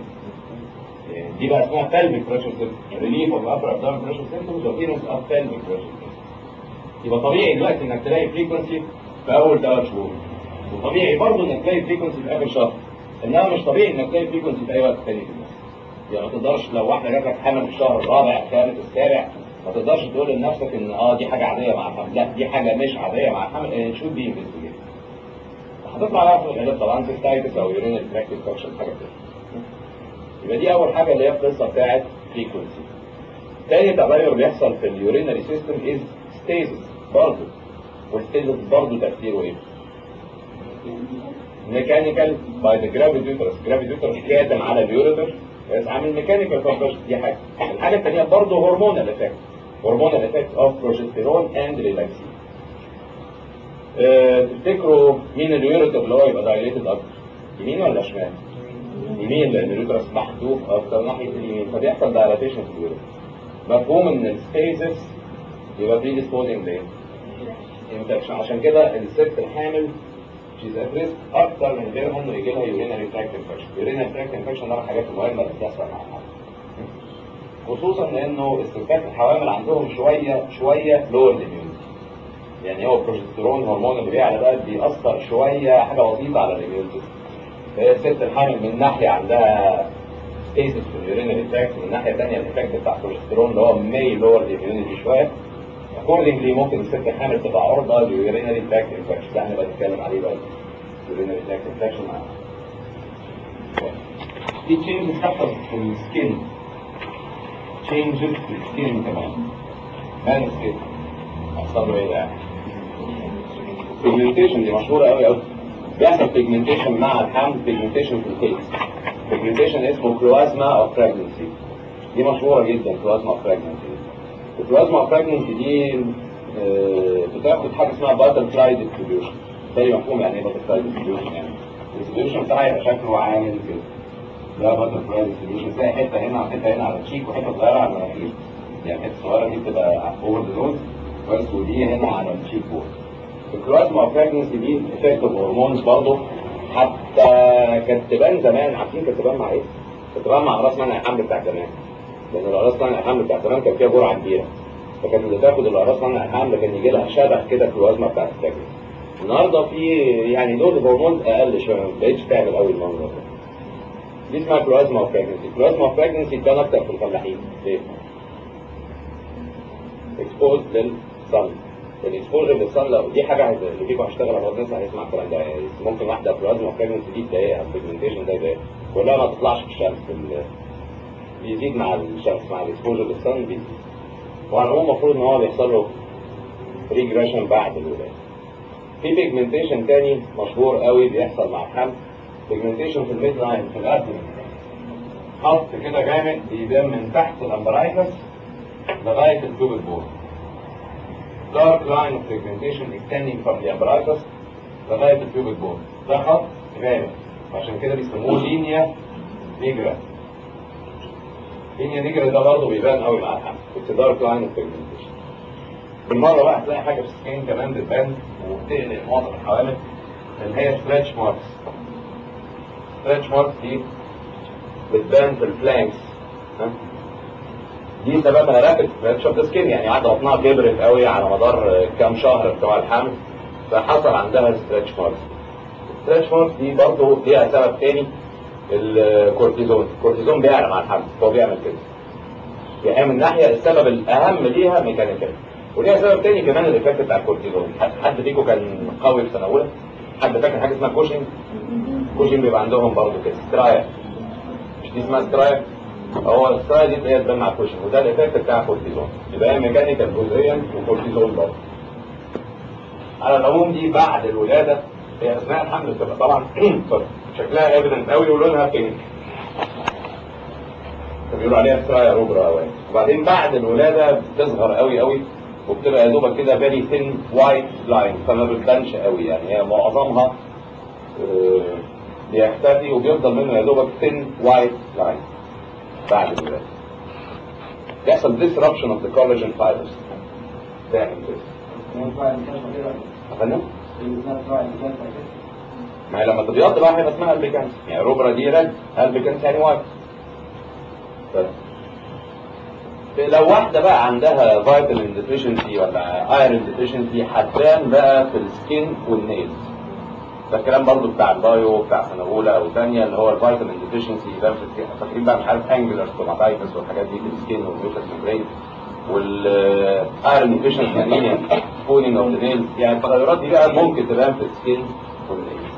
دي بقى اسمها pelvic pressure symptom relief of upper abdominal pressure symptoms appearance of pelvic pressure symptoms يبقى طبيعي دلوقتي انك تلاقي فريكونسي في اول ثلاث شهور وطبيعي برضه انك تلاقي فريكونسي في اخر شهر انما مش طبيعي انك تلاقي فريكونسي في اي وقت تاني في النص يعني ما تقدرش لو واحده جات لك حمل في الشهر الرابع الخامس السابع ما تقدرش تقول لنفسك ان اه دي حاجه عاديه مع الحمل لا دي حاجه مش عاديه مع الحمل ان شود بي انفستيجيت هتطلع بقى في العلاج طبعا سيستايتس او يورينال تراكت انفكشن حاجه كده يبقى دي اول حاجه اللي هي القصه بتاعت فريكونسي تاني تغير بيحصل في اليورينري سيستم از ستيزس برضه والستيزس برضه تاثيره ايه؟ ميكانيكال باي ذا جرافيتيوترس جرافيتيوترس كاتم على اليوريتر بس عامل ميكانيكال كونفرشن دي حاجه الحاجه الثانيه برضه هرمونال افكت هرمونال افكت اوف بروجستيرون اند ريلاكسين تفتكروا مين اليوريتر اللي هو يبقى دايليتد اكتر يمين ولا شمال؟ يمين لان اليوترس محذوف اكتر ناحيه اليمين فبيحصل دايلاتيشن في اليوترس مفهوم ان السبيسز يبقى بري ديسبوزنج لايه؟ انفكشن عشان كده الست الحامل شيز ات ريسك اكتر من غيرها انه يجي لها يورينري تراكت انفكشن يورينري تراكت انفكشن ده من الحاجات المهمه اللي بتحصل مع الحمل خصوصا انه الستات الحوامل عندهم شويه شويه لور اميونيتي يعني هو البروجسترون هرمون اللي بيعلى ده بيأثر شويه حاجه بسيطه على الاميونيتي فهي الست الحامل من ناحيه عندها ستيسس في اليورينري تراكت من الناحيه الثانيه الايفكت بتاع البروجسترون اللي هو مي لور اميونيتي شويه اكوردنجلي ممكن الست الحامل تبقى عرضه ليورينري تراكت انفكشن ده هنبقى نتكلم عليه بقى يورينري تراكت انفكشن في تشينجز بتحصل في السكين تشينجز في السكين كمان مان السكين هيحصل له ايه ده؟ بيجمنتيشن دي مشهوره قوي قوي بيحصل بيجمنتيشن مع الحمل بيجمنتيشن في الفيس بيجمنتيشن اسمه كلوازما اوف براجنسي دي مشهوره جدا كلوازما اوف براجنسي البلازما اوف براجنسي دي آه، بتاخد حاجه اسمها باتر فلاي ديستريبيوشن زي مفهوم يعني ايه باتر فلاي ديستريبيوشن يعني الديستريبيوشن بتاعها يبقى شكله عامل كده ده باتر فلاي ديستريبيوشن تلاقي حته هنا وحته هنا على الشيك وحته صغيره على المناخير يعني الحته الصغيره دي بتبقى اوفر ذا نوز بس ودي هنا على الشيك بورد البلازما اوف براجنسي دي افكت اوف هرمونز برضه حتى كانت تبان زمان عارفين كانت تبان مع ايه؟ كانت تبان مع راس منع الحمل بتاع زمان لان الاقراص منع الحمل بتاع زمان كان فيها جرعه كبيره فكانت اللي تاخد الاقراص منع الحمل كان يجي لها شبه كده في الوزمه بتاعت التاجر النهارده في يعني دوز هرمون اقل شويه ما بقتش تعمل قوي المنظر ده دي اسمها بلازما اوف براجنسي بلازما اوف براجنسي كان اكتر في الفلاحين ليه؟ اكسبوز للصن الاكسبوجر للصن لو دي حاجه اللي فيكم هيشتغل على الناس هيسمع الكلام ده يعني ممكن واحده بلازما اوف براجنسي دي تضايقها البيجمنتيشن ده يضايقها كلها ما تطلعش في الشمس في ال- بيزيد مع الشمس مع الاكسبوجر للصن بيزيد وعلى العموم المفروض ان هو بيحصل له ريجريشن بعد الولاده في بيجمنتيشن تاني مشهور قوي بيحصل مع الحمل بيجمنتيشن في الميد لاين في الابدن خط كده غامق بيبان من تحت الامبرايكس لغايه الكوبل بول دارك لاين اوف بيجمنتيشن extending from the umbilicus لغايه الكوبل بول ده خط غامق عشان كده بيسموه لينيا نيجرا لينيا نيجرا ده برضه بيبان قوي مع الحمل اتس دارك لاين اوف بيجمنتيشن بالمره بقى هتلاقي حاجه في السكين كمان بتبان وبتقلق معظم الحوامل اللي هي ستريتش ماركس ستريتش ماركس دي بتبان في الفلانكس ها؟ دي سببها رابد ستريتش اوف ذا سكين يعني قاعده بطنها كبرت قوي على مدار كام شهر بتوع الحمل فحصل عندها ستريتش ماركس الستريتش ماركس دي برضه ليها سبب تاني الكورتيزون الكورتيزون بيعلى مع الحمل هو بيعمل كده يعني من ناحيه السبب الاهم ليها ميكانيكال وليها سبب تاني كمان الايفكت بتاع الكورتيزون حد فيكم كان قوي في سنه اولى حد فاكر حاجه اسمها كوشنج كوشنج بيبقى عندهم برضه كده سترايا مش دي اسمها سترايا هو السترايا دي تلاقيها تبان مع الكوشنج وده الايفكت بتاع الكورتيزون يبقى هي ميكانيكال جزئيا وكورتيزون برضه على العموم دي بعد الولاده هي اثناء الحمل بتبقى طبعا شكلها ايفيدنت قوي ولونها بينك بيقولوا عليها سترايا روبرا قوي وبعدين بعد الولاده بتصغر قوي قوي وبتبقى يا دوبك كده فيري ثين وايت لاين فما بتبانش قوي يعني هي معظمها آه، بيختفي وبيفضل منه يا دوبك ثين وايت لاين بعد الولاده يحصل disruption of the collagen fibers تعمل كده أفهم؟ ما هي لما تبيض بقى هيبقى اسمها البيكانس يعني روبرا دي رد البيكانس يعني وايت بس. لو واحدة بقى عندها فيتامين ديفيشنسي ولا ايرون ديفيشنسي هتبان بقى في السكين والنيلز ده الكلام برضو بتاع البايو بتاع سنة أولى أو ثانية اللي هو الفيتامين ديفيشنسي يبان في السكين فاكرين بقى مش عارف انجلر ستوماتايتس والحاجات دي في السكين والميوكس ميمبرين والايرون ديفيشنسي انيميا فولينج اوف ذا نيلز يعني التغيرات دي بقى ممكن تبان في السكين والنيلز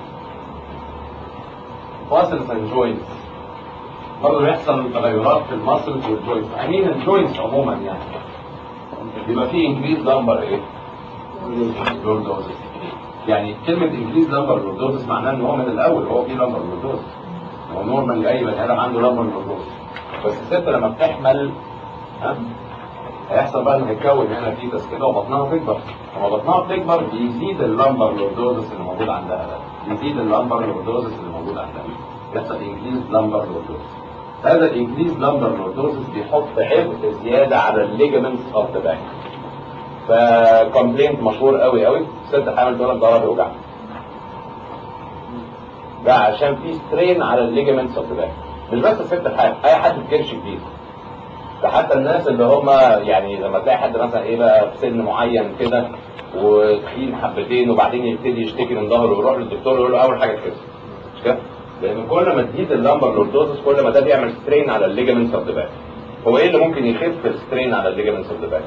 ماسلز اند جوينتس برضه بيحصل تغيرات في الماسلز والجوينتس امين الجوينتس عموما يعني بيبقى فيه انكريز نمبر ايه؟ لوردوزس يعني كلمة انكريز نمبر لوردوزس معناه ان هو من الاول هو في نمبر لوردوزس هو نورمال اي بني ادم عنده نمبر لوردوزس بس الست لما بتحمل ها هيحصل بقى ان هيتكون هنا فيتس كده وبطنها تكبر لما بطنها بتكبر بيزيد اللمبر لوردوزس اللي موجود عندها ده بيزيد اللمبر لوردوزس اللي موجود عندها يحصل انكريز لمبر لوردوزس هذا الانكريز لمبر لوردوزس بيحط عبء زياده على الليجمنتس اوف ذا باك فكومبلينت مشهور قوي قوي ست حامل تقول لك ظهرها بيوجعها ده عشان في سترين على الليجمنتس اوف ذا مش بس الست الحامل اي حد في كرش كبير ده حتى الناس اللي هم يعني لما تلاقي حد مثلا ايه بقى في سن معين كده وتخين حبتين وبعدين يبتدي يشتكي من ظهره ويروح للدكتور يقول له اول حاجه تخس مش كده؟ لان كل ما تزيد اللمبر لوردوزس كل ما ده بيعمل سترين على الليجمنتس اوف ذا باك هو ايه اللي ممكن يخف السترين على الليجمنتس اوف ذا باك؟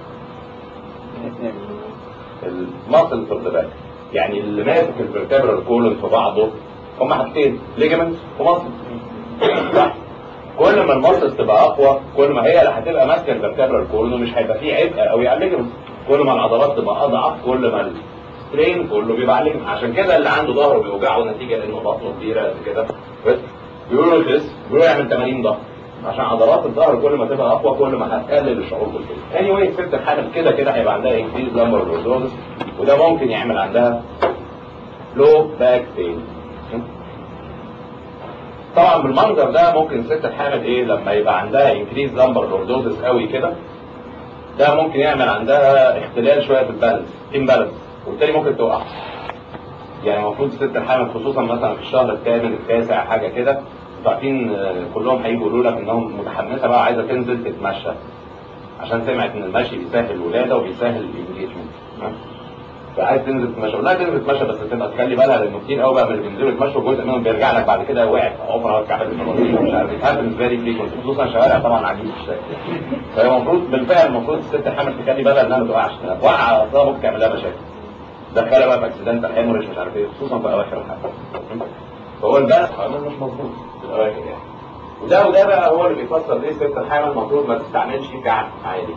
الماسلز اوف ذا باك يعني اللي ماسك الفرتبرال كولون في بعضه هم حاجتين ليجمنت وماسل صح كل ما الماسلز تبقى اقوى كل ما هي اللي هتبقى ماسكه الفرتبرال كولون ومش هيبقى فيه عبء قوي على الليجمنت كل ما العضلات تبقى اضعف كل ما السترين كله بيبقى عليه عشان كده اللي عنده ظهره بيوجعه نتيجه لانه بطنه كبيره قد كده بس بيقولوا يخس بيقولوا يعمل 80 ضغط عشان عضلات الظهر كل ما تبقى اقوى كل ما هتقلل الشعور بالكده اني واي الست الحامل كده كده هيبقى عندها انكريز لامبر لوردوزس وده ممكن يعمل عندها لو باك بين طبعا بالمنظر ده ممكن الست الحامل ايه لما يبقى عندها انكريز لامبر لوردوزس قوي كده ده ممكن يعمل عندها اختلال شويه في البالانس امبالانس وبالتالي ممكن تقع يعني المفروض الست الحامل خصوصا مثلا في الشهر الثامن التاسع حاجه كده انتوا عارفين كلهم هيجوا يقولوا لك انهم متحمسه بقى عايزه تنزل تتمشى عشان سمعت ان المشي بيسهل الولاده وبيسهل الانجيجمنت فعايز تنزل تتمشى لا تنزل تتمشى بس تبقى تخلي بالها لانه كتير قوي بقى من اللي بينزلوا يتمشوا جزء منهم بيرجع لك بعد كده وقع في عفره واتكعبل في مش عارف هابنز فيري فريكونت خصوصا شوارع طبعا عجيب الشكل فهي المفروض بالفعل المفروض الست الحامل تخلي بالها انها ما تقعش وقع اصلا ممكن تعمل لها مشاكل دخلها بقى في اكسيدنتال هيموريج مش عارف ايه خصوصا في اواخر الحمل فهو البلد مش مظبوط في الاواخر يعني وده وده بقى هو اللي بيفسر ليه الست الحامل المفروض ما تستعملش كعب عالي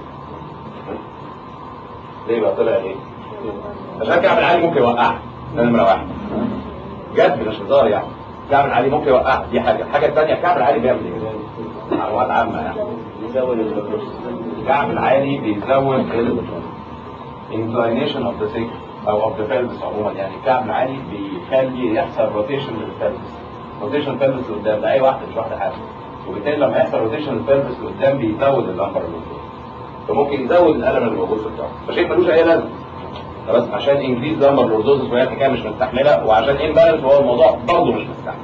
ليه بقى طلع ليه؟ عشان الكعب العالي ممكن يوقعها ده نمره واحد جد مش هزار يعني الكعب العالي ممكن يوقعها دي حاجه الحاجه الثانيه الكعب العالي بيعمل ايه؟ معلومات عامه يعني بيزود الكعب العالي بيزود ال inclination of the sacrum او of the pelvis عموما يعني الكعب العالي بيخلي يحصل روتيشن للبلفس روتيشن البلفس لقدام ده اي واحده مش واحده حاجه وبالتالي لما يحصل روتيشن البلفس لقدام بيزود اللمبر اللي فممكن يزود الالم اللي موجود في الظهر فشيء ملوش اي لازمه خلاص عشان انجليز لمبر لوردوزس وهي الحكايه مش مستحمله وعشان امبالانس وهو الموضوع برضه مش مستحمل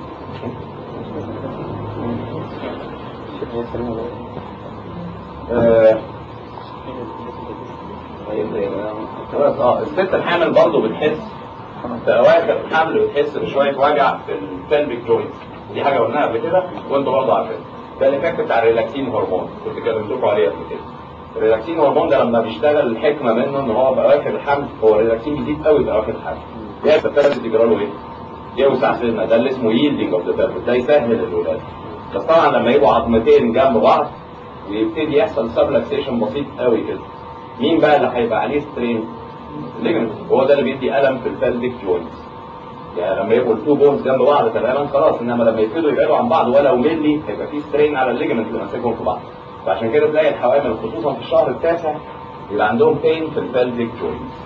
آه، خلاص اه الست الحامل برضه بتحس في اواخر الحمل بتحس بشويه وجع في البلفيك جوينتس دي حاجه قلناها قبل كده وانتوا برضه عارفين ده الايفكت بتاع الريلاكسين هرمون كنت كلمت لكم عليه قبل كده الريلاكسين هرمون ده لما بيشتغل الحكمه منه ان هو في اواخر الحمل هو الريلاكسين بيزيد قوي في اواخر الحمل يحصل البلفس يجرى له ايه؟ يوسع سنه ده اللي اسمه ييلدنج اوف ذا بلفس ده يسهل الولاده بس طبعا لما يبقوا عظمتين جنب بعض ويبتدي يحصل سبلكسيشن بسيط قوي كده مين بقى اللي هيبقى عليه سترين؟ الليجمنت هو ده اللي بيدي الم في البلفيك جوينتس يعني لما يبقوا التو بونز جنب بعض تماما خلاص انما لما يبتدوا يبعدوا عن بعض ولو ملي هيبقى في سترين على الليجمنت اللي ماسكهم في بعض فعشان كده تلاقي الحوامل خصوصا في الشهر التاسع يبقى عندهم بين في البلفيك جوينتس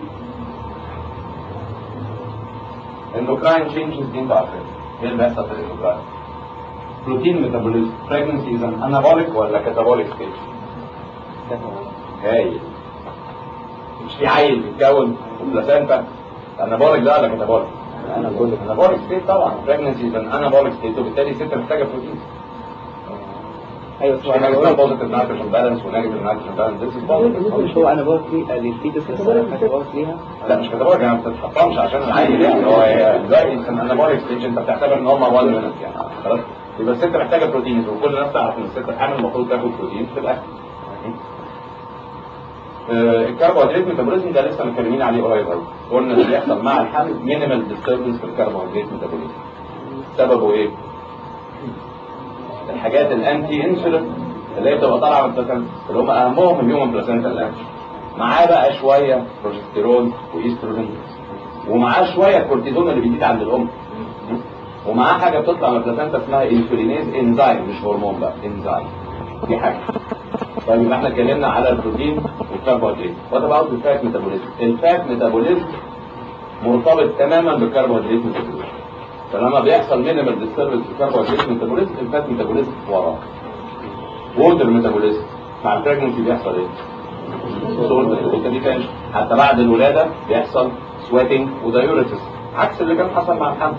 اندوكراين تشينجز دي انتوا عارفين ايه اللي بيحصل في الاندوكراين بروتين ميتابوليزم pregnancy is an anabolic ولا catabolic stage هايل مش في عيل بيتكون بلاسنتا انابوليك ده ولا كاتابوليك؟ انابوليك انابوليك ستيت طبعا pregnancy is an anabolic state وبالتالي الست محتاجه بروتين ايوه مش حاجه اسمها بوزيتيف نيتروجين بالانس ونيجاتيف نيتروجين بالانس ذيس از مش هو انا بقول لي الفيتس بس انا فاكر بقول ليها لا مش كاتابوليك يعني ما بتتحطمش عشان العيل يعني هو دلوقتي انابوليك ستيج انت بتعتبر ان هم 1 مينت يعني خلاص يبقى الست محتاجه بروتين وكل الناس تعرف ان الست الحامل المفروض تاخد بروتين في الاكل آه، الكربوهيدرات ميتابوليزم ده لسه متكلمين عليه قريب قوي قلنا اللي بيحصل مع الحمل مينيمال ديستربنس في الكربوهيدرات ميتابوليزم سببه ايه؟ الحاجات الانتي انسولين اللي هي بتبقى طالعه من البلاسنتا اللي هم اهمهم الهيومن بلاسنتا الاكشن معاه بقى شويه بروجستيرون وايستروجين ومعاه شويه كورتيزون اللي بيزيد عند الام ومعاه حاجه بتطلع من البلاسنتا اسمها انسولينيز انزيم مش هرمون بقى انزيم دي حاجه طيب يبقى احنا اتكلمنا على البروتين والكربوهيدرات وات اباوت الفات ميتابوليزم الفات ميتابوليزم مرتبط تماما بالكربوهيدرات ميتابوليزم فلما بيحصل مينيمال ديستربنس في الكربوهيدرات ميتابوليزم الفات ميتابوليزم وراه ووتر ميتابوليزم مع البريجنسي بيحصل ايه؟ سولت دي كان حتى بعد الولاده بيحصل سويتنج ودايوريتس عكس اللي كان حصل مع الحمل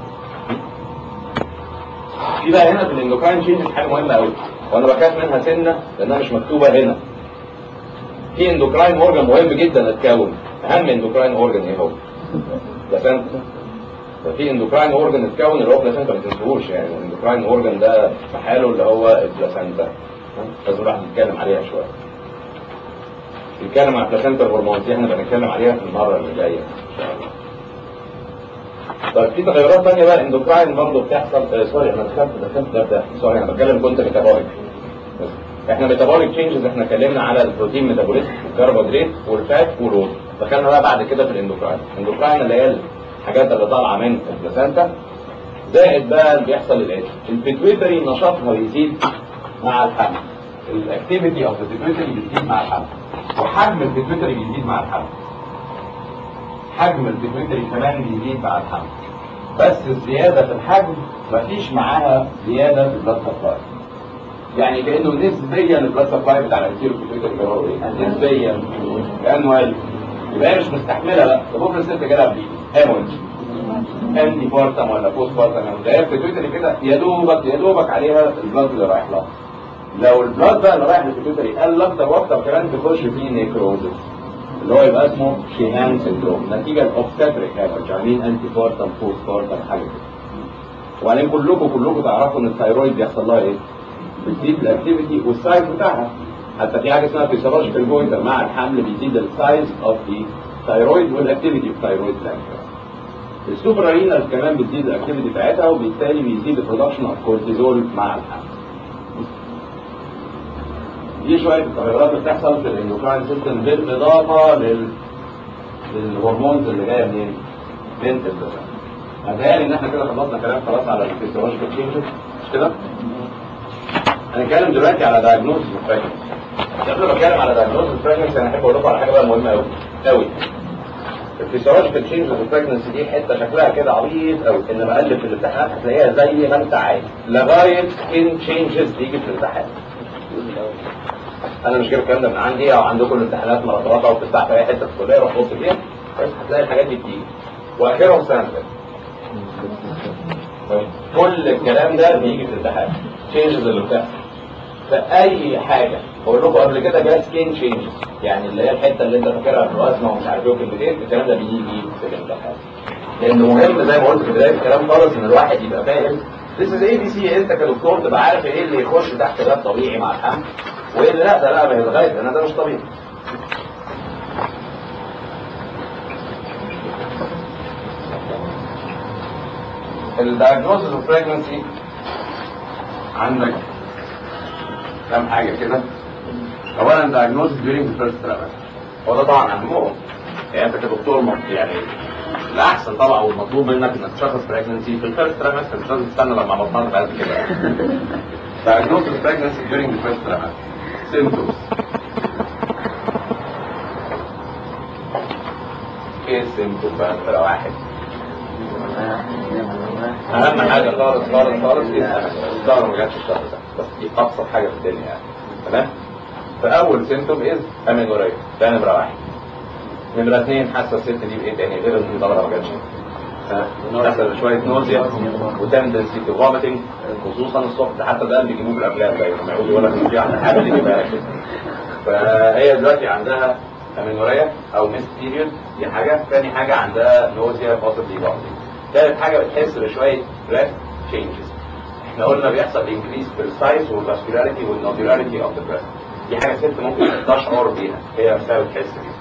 في بقى هنا في الاندوكراين تشينجز حاجه مهمه قوي وانا بخاف منها سنه لانها مش مكتوبه هنا في اندوكراين اورجان مهم جدا اتكون اهم اندوكراين اورجان ايه هو؟ بلاسنتا ففي اندوكراين اورجان اتكون اللي هو بلاسنتا ما تنسوهوش يعني الاندوكراين اورجان ده في حاله اللي هو البلاسنتا لازم الواحد يتكلم عليها شويه نتكلم عن البلاسنتا الهرمونز دي احنا بنتكلم عليها في المره اللي جايه ان شاء الله طيب في تغيرات ثانيه بقى اندوكراين برضه بتحصل آه سوري انا دخلت دخلت ده ده سوري انا بتكلم كنت ميتابوليك احنا ميتابوليك تشينجز احنا اتكلمنا على البروتين ميتابوليزم والكربوهيدرات والفات والوزن دخلنا بقى بعد كده في الاندوكراين الاندوكراين اللي هي الحاجات اللي طالعه من البلاسنتا زائد بقى اللي بيحصل الاتي البيتويتري نشاطها بيزيد مع الحمل الاكتيفيتي اوف البيتويتري بتزيد مع الحمل وحجم البيتويتري بيزيد مع الحمل حجم البيتويتري كمان بيزيد مع الحمل بس الزياده في الحجم مفيش معاها زياده في البلاد سبلاي يعني كانه نسبيا البلاد سبلاي بتاع الانتيرو بيتويتري اللي هو ايه نسبيا كانه قال يبقى هي مش مستحمله بقى طب افرض الست جالها بليد هيموريدج انتي بارتم ولا بوست بارتم ده هي البيتويتري كده يا دوبك يا دوبك عليها البلاد اللي رايح لها لو البلاد بقى اللي رايح للبيتويتري قل اكتر واكتر كمان تخش فيه نيكروزس اللي هو يبقى اسمه شيهان سندروم نتيجه الاوبستاتريك هيموريدج عاملين انتي بارتم بوست بارتم حاجه كده وبعدين كلكم كلكم تعرفوا ان الثايرويد بيحصل لها ايه؟ بتزيد الاكتيفيتي والسايز بتاعها حتى في حاجه اسمها فيسيولوجيكال بوينتر مع الحمل بيزيد السايز اوف ذا ثايرويد والاكتيفيتي في الثايرويد جلاند السوبر رينال كمان بتزيد الاكتيفيتي بتاعتها وبالتالي بيزيد البرودكشن اوف كورتيزول مع الحمل دي شويه التغيرات اللي بتحصل في الاندوكراين سيستم بالاضافه لل للهرمونز اللي جايه منين؟ من البلاسنتا هتهيألي ان احنا كده خلصنا كلام خلاص على الفيسيولوجيكال تشينجز مش كده؟ هنتكلم دلوقتي على دايجنوز البريجنسي قبل ما اتكلم على دايجنوز البريجنسي انا احب اقول لكم على حاجه بقى مهمه قوي قوي الفيسيولوجيكال تشينجز في البريجنسي دي حته شكلها كده عبيط قوي انما قلب في الامتحانات هتلاقيها زي ما انت عايز لغايه سكين تشينجز تيجي في الامتحان انا مش جايب الكلام ده من عندي او عندكم الامتحانات مرطرطه وبتفتح في اي حته في الكليه روح بص فيها بس هتلاقي الحاجات دي بتيجي واخرهم سنه كل الكلام ده بيجي في الامتحان تشينجز اللي بتحصل فاي حاجه بقول لكم قبل كده جاي سكين تشينجز يعني اللي هي الحته اللي انت فاكرها في الوزن ومش عارف ايه وكلمتين الكلام ده بيجي في الامتحان لانه مهم زي ما قلت في بدايه الكلام خالص ان الواحد يبقى فاهم This is ABC انت كدكتور تبقى عارف ايه اللي يخش تحت ده طبيعي مع الحمل وايه اللي لا ده لا ما هي الغايه لان ده مش طبيعي الدايجنوزز اوف بريجنسي عندك كام حاجه كده اولا دايجنوزز during the first trimester هو ده طبعا اهمهم يعني انت كدكتور مف- يعني الاحسن طبعا والمطلوب منك انك تشخص بريجنسي في الفيرست ترايمستر مش لازم تستنى لما بطنك بعد كده diagnosis of pregnancy during the first trimester symptoms ايه السيمتوم بقى نمرة واحد اهم حاجه خالص خالص خالص اسال الظهر ما جاتش الشهر ده بس دي ابسط حاجه في الدنيا يعني تمام فاول سيمتوم از امينوريا ده نمره واحد نمره اثنين حاسه الست دي بايه تاني غير ان الظهر ما جاتش تحصل شويه نوزيا وتندنسي تو فوميتنج خصوصا الصبح ده حتى ده اللي بيجيبوه في الافلام دايما لما يقول يقول لك في عندها حاجه اللي يجيبها لك فهي دلوقتي عندها امينوريا او ميس بيريود دي حاجه ثاني حاجه عندها نوزيا possibly vomiting ثالث حاجه بتحس بشويه بريث تشينجز احنا قلنا بيحصل انكريس في السايز والفاسكولاريتي والنودولاريتي اوف ذا بريث دي حاجه ست ممكن تشعر بيها هي نفسها بتحس بيها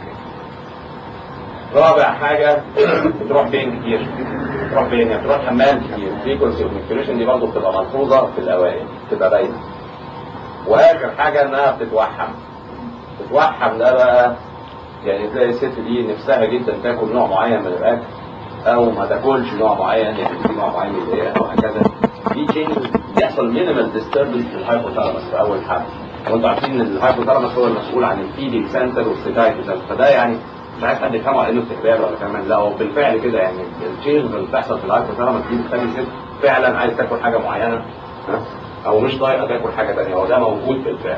رابع حاجة بتروح فين كتير بتروح فين يعني بتروح حمام كتير frequency of menstruation دي برضه بتبقى ملحوظة في الأوائل بتبقى باينة وآخر حاجة إنها بتتوحم بتتوحم ده بقى يعني تلاقي الست دي نفسها جدا تاكل نوع معين من الأكل أو ما تاكلش نوع معين يعني في نوع معين يضايقها وهكذا دي تشينجز بيحصل مينيمال ديستربنس في الهايبوثالامس في أول حمل وانتوا عارفين ان الهايبوثالامس هو المسؤول عن الفيدنج سنتر والسيتايتي سنتر فده يعني مش عايز حد يفهمه على انه استهبال ولا كمان لا هو بالفعل كده يعني التشينج اللي بتحصل في الهايبوثالامس دي بتخلي الست فعلا عايز تاكل حاجه معينه ها؟ او مش طايقه تاكل حاجه ثانيه هو ده موجود بالفعل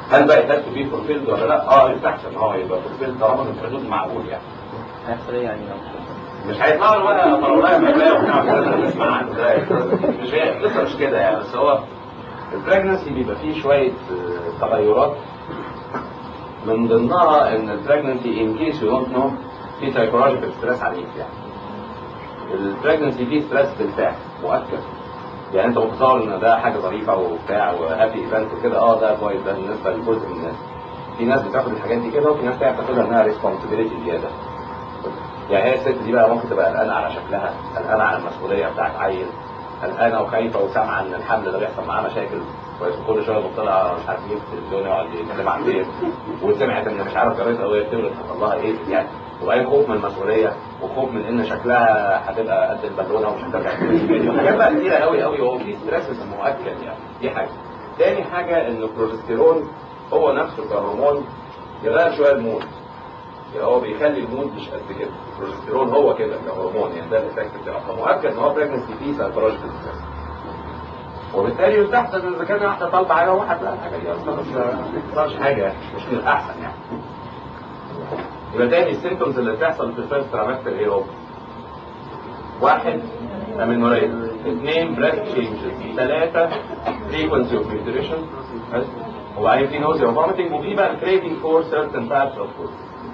هل بقى يحتاج تو بي فولفيلد ولا لا؟ اه يستحسن ان هو يبقى فولفيلد طالما في حدود معقول يعني هيحصل ايه يعني لو مش هيطلع له بقى مرولايه مبلايه وبتاع كده اللي بنسمع عنه ده مش هي القصه مش كده يعني بس هو البريجنسي بيبقى فيه شويه آه، تغيرات من ضمنها ان البريجنسي ان كيس يو دونت نو في سايكولوجيكال ستريس عليك يعني البريجنسي فيه ستريس بالفعل مؤكد يعني انت متصور ان ده حاجه ظريفه وبتاع وهابي ايفنت وكده اه ده كويس ده بالنسبه لجزء من الناس في ناس بتاخد الحاجات دي كده وفي ناس تانية بتاخدها انها ريسبونسبيلتي زياده يعني هي الست دي بقى ممكن تبقى قلقانه على شكلها قلقانه على المسؤوليه بتاعت عيل قلقانه وخايفه وسامعه ان الحمل ده بيحصل معاه مشاكل كويس وكل شويه مطلع مش عارف مين في التلفزيون يقعد يتكلم عن ايه وسمعت ان مش عارف جارتها وهي بتولد حصل لها ايه يعني وبعدين خوف من المسؤوليه وخوف من ان شكلها هتبقى قد البالونه ومش هترجع تاني. حاجات بقى كتيره قوي قوي وهو في ستريس مؤكد يعني دي حاجه تاني حاجه ان البروجستيرون هو نفسه كهرمون يغير شويه المود يعني هو بيخلي المود مش قد كده البروجستيرون هو كده كهرمون يعني ده الايفكت بتاعه فمؤكد ان هو بريجنسي فيه سايكولوجيكال ستريس وبالتالي يستحسن اذا كان واحده طالبه حاجه وواحد لا الحاجه دي اصلا ما بتحصلش حاجه يعني مش من الاحسن يعني يبقى تاني السيمبتومز اللي بتحصل في الفيرست ترامستر ايه هو؟ واحد امينوريا اثنين بريست تشينجز ثلاثة frequency اوف nutrition وبعدين في نوزيا وفوميتنج وفي بقى الكريفنج فور certain types of food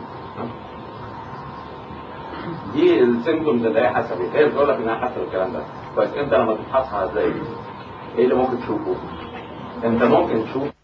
دي السيمبتومز اللي هي حسب هي بتقول لك انها حسب الكلام ده كويس انت لما تفحصها ازاي ايه اللي ممكن تشوفه انت ممكن تشوف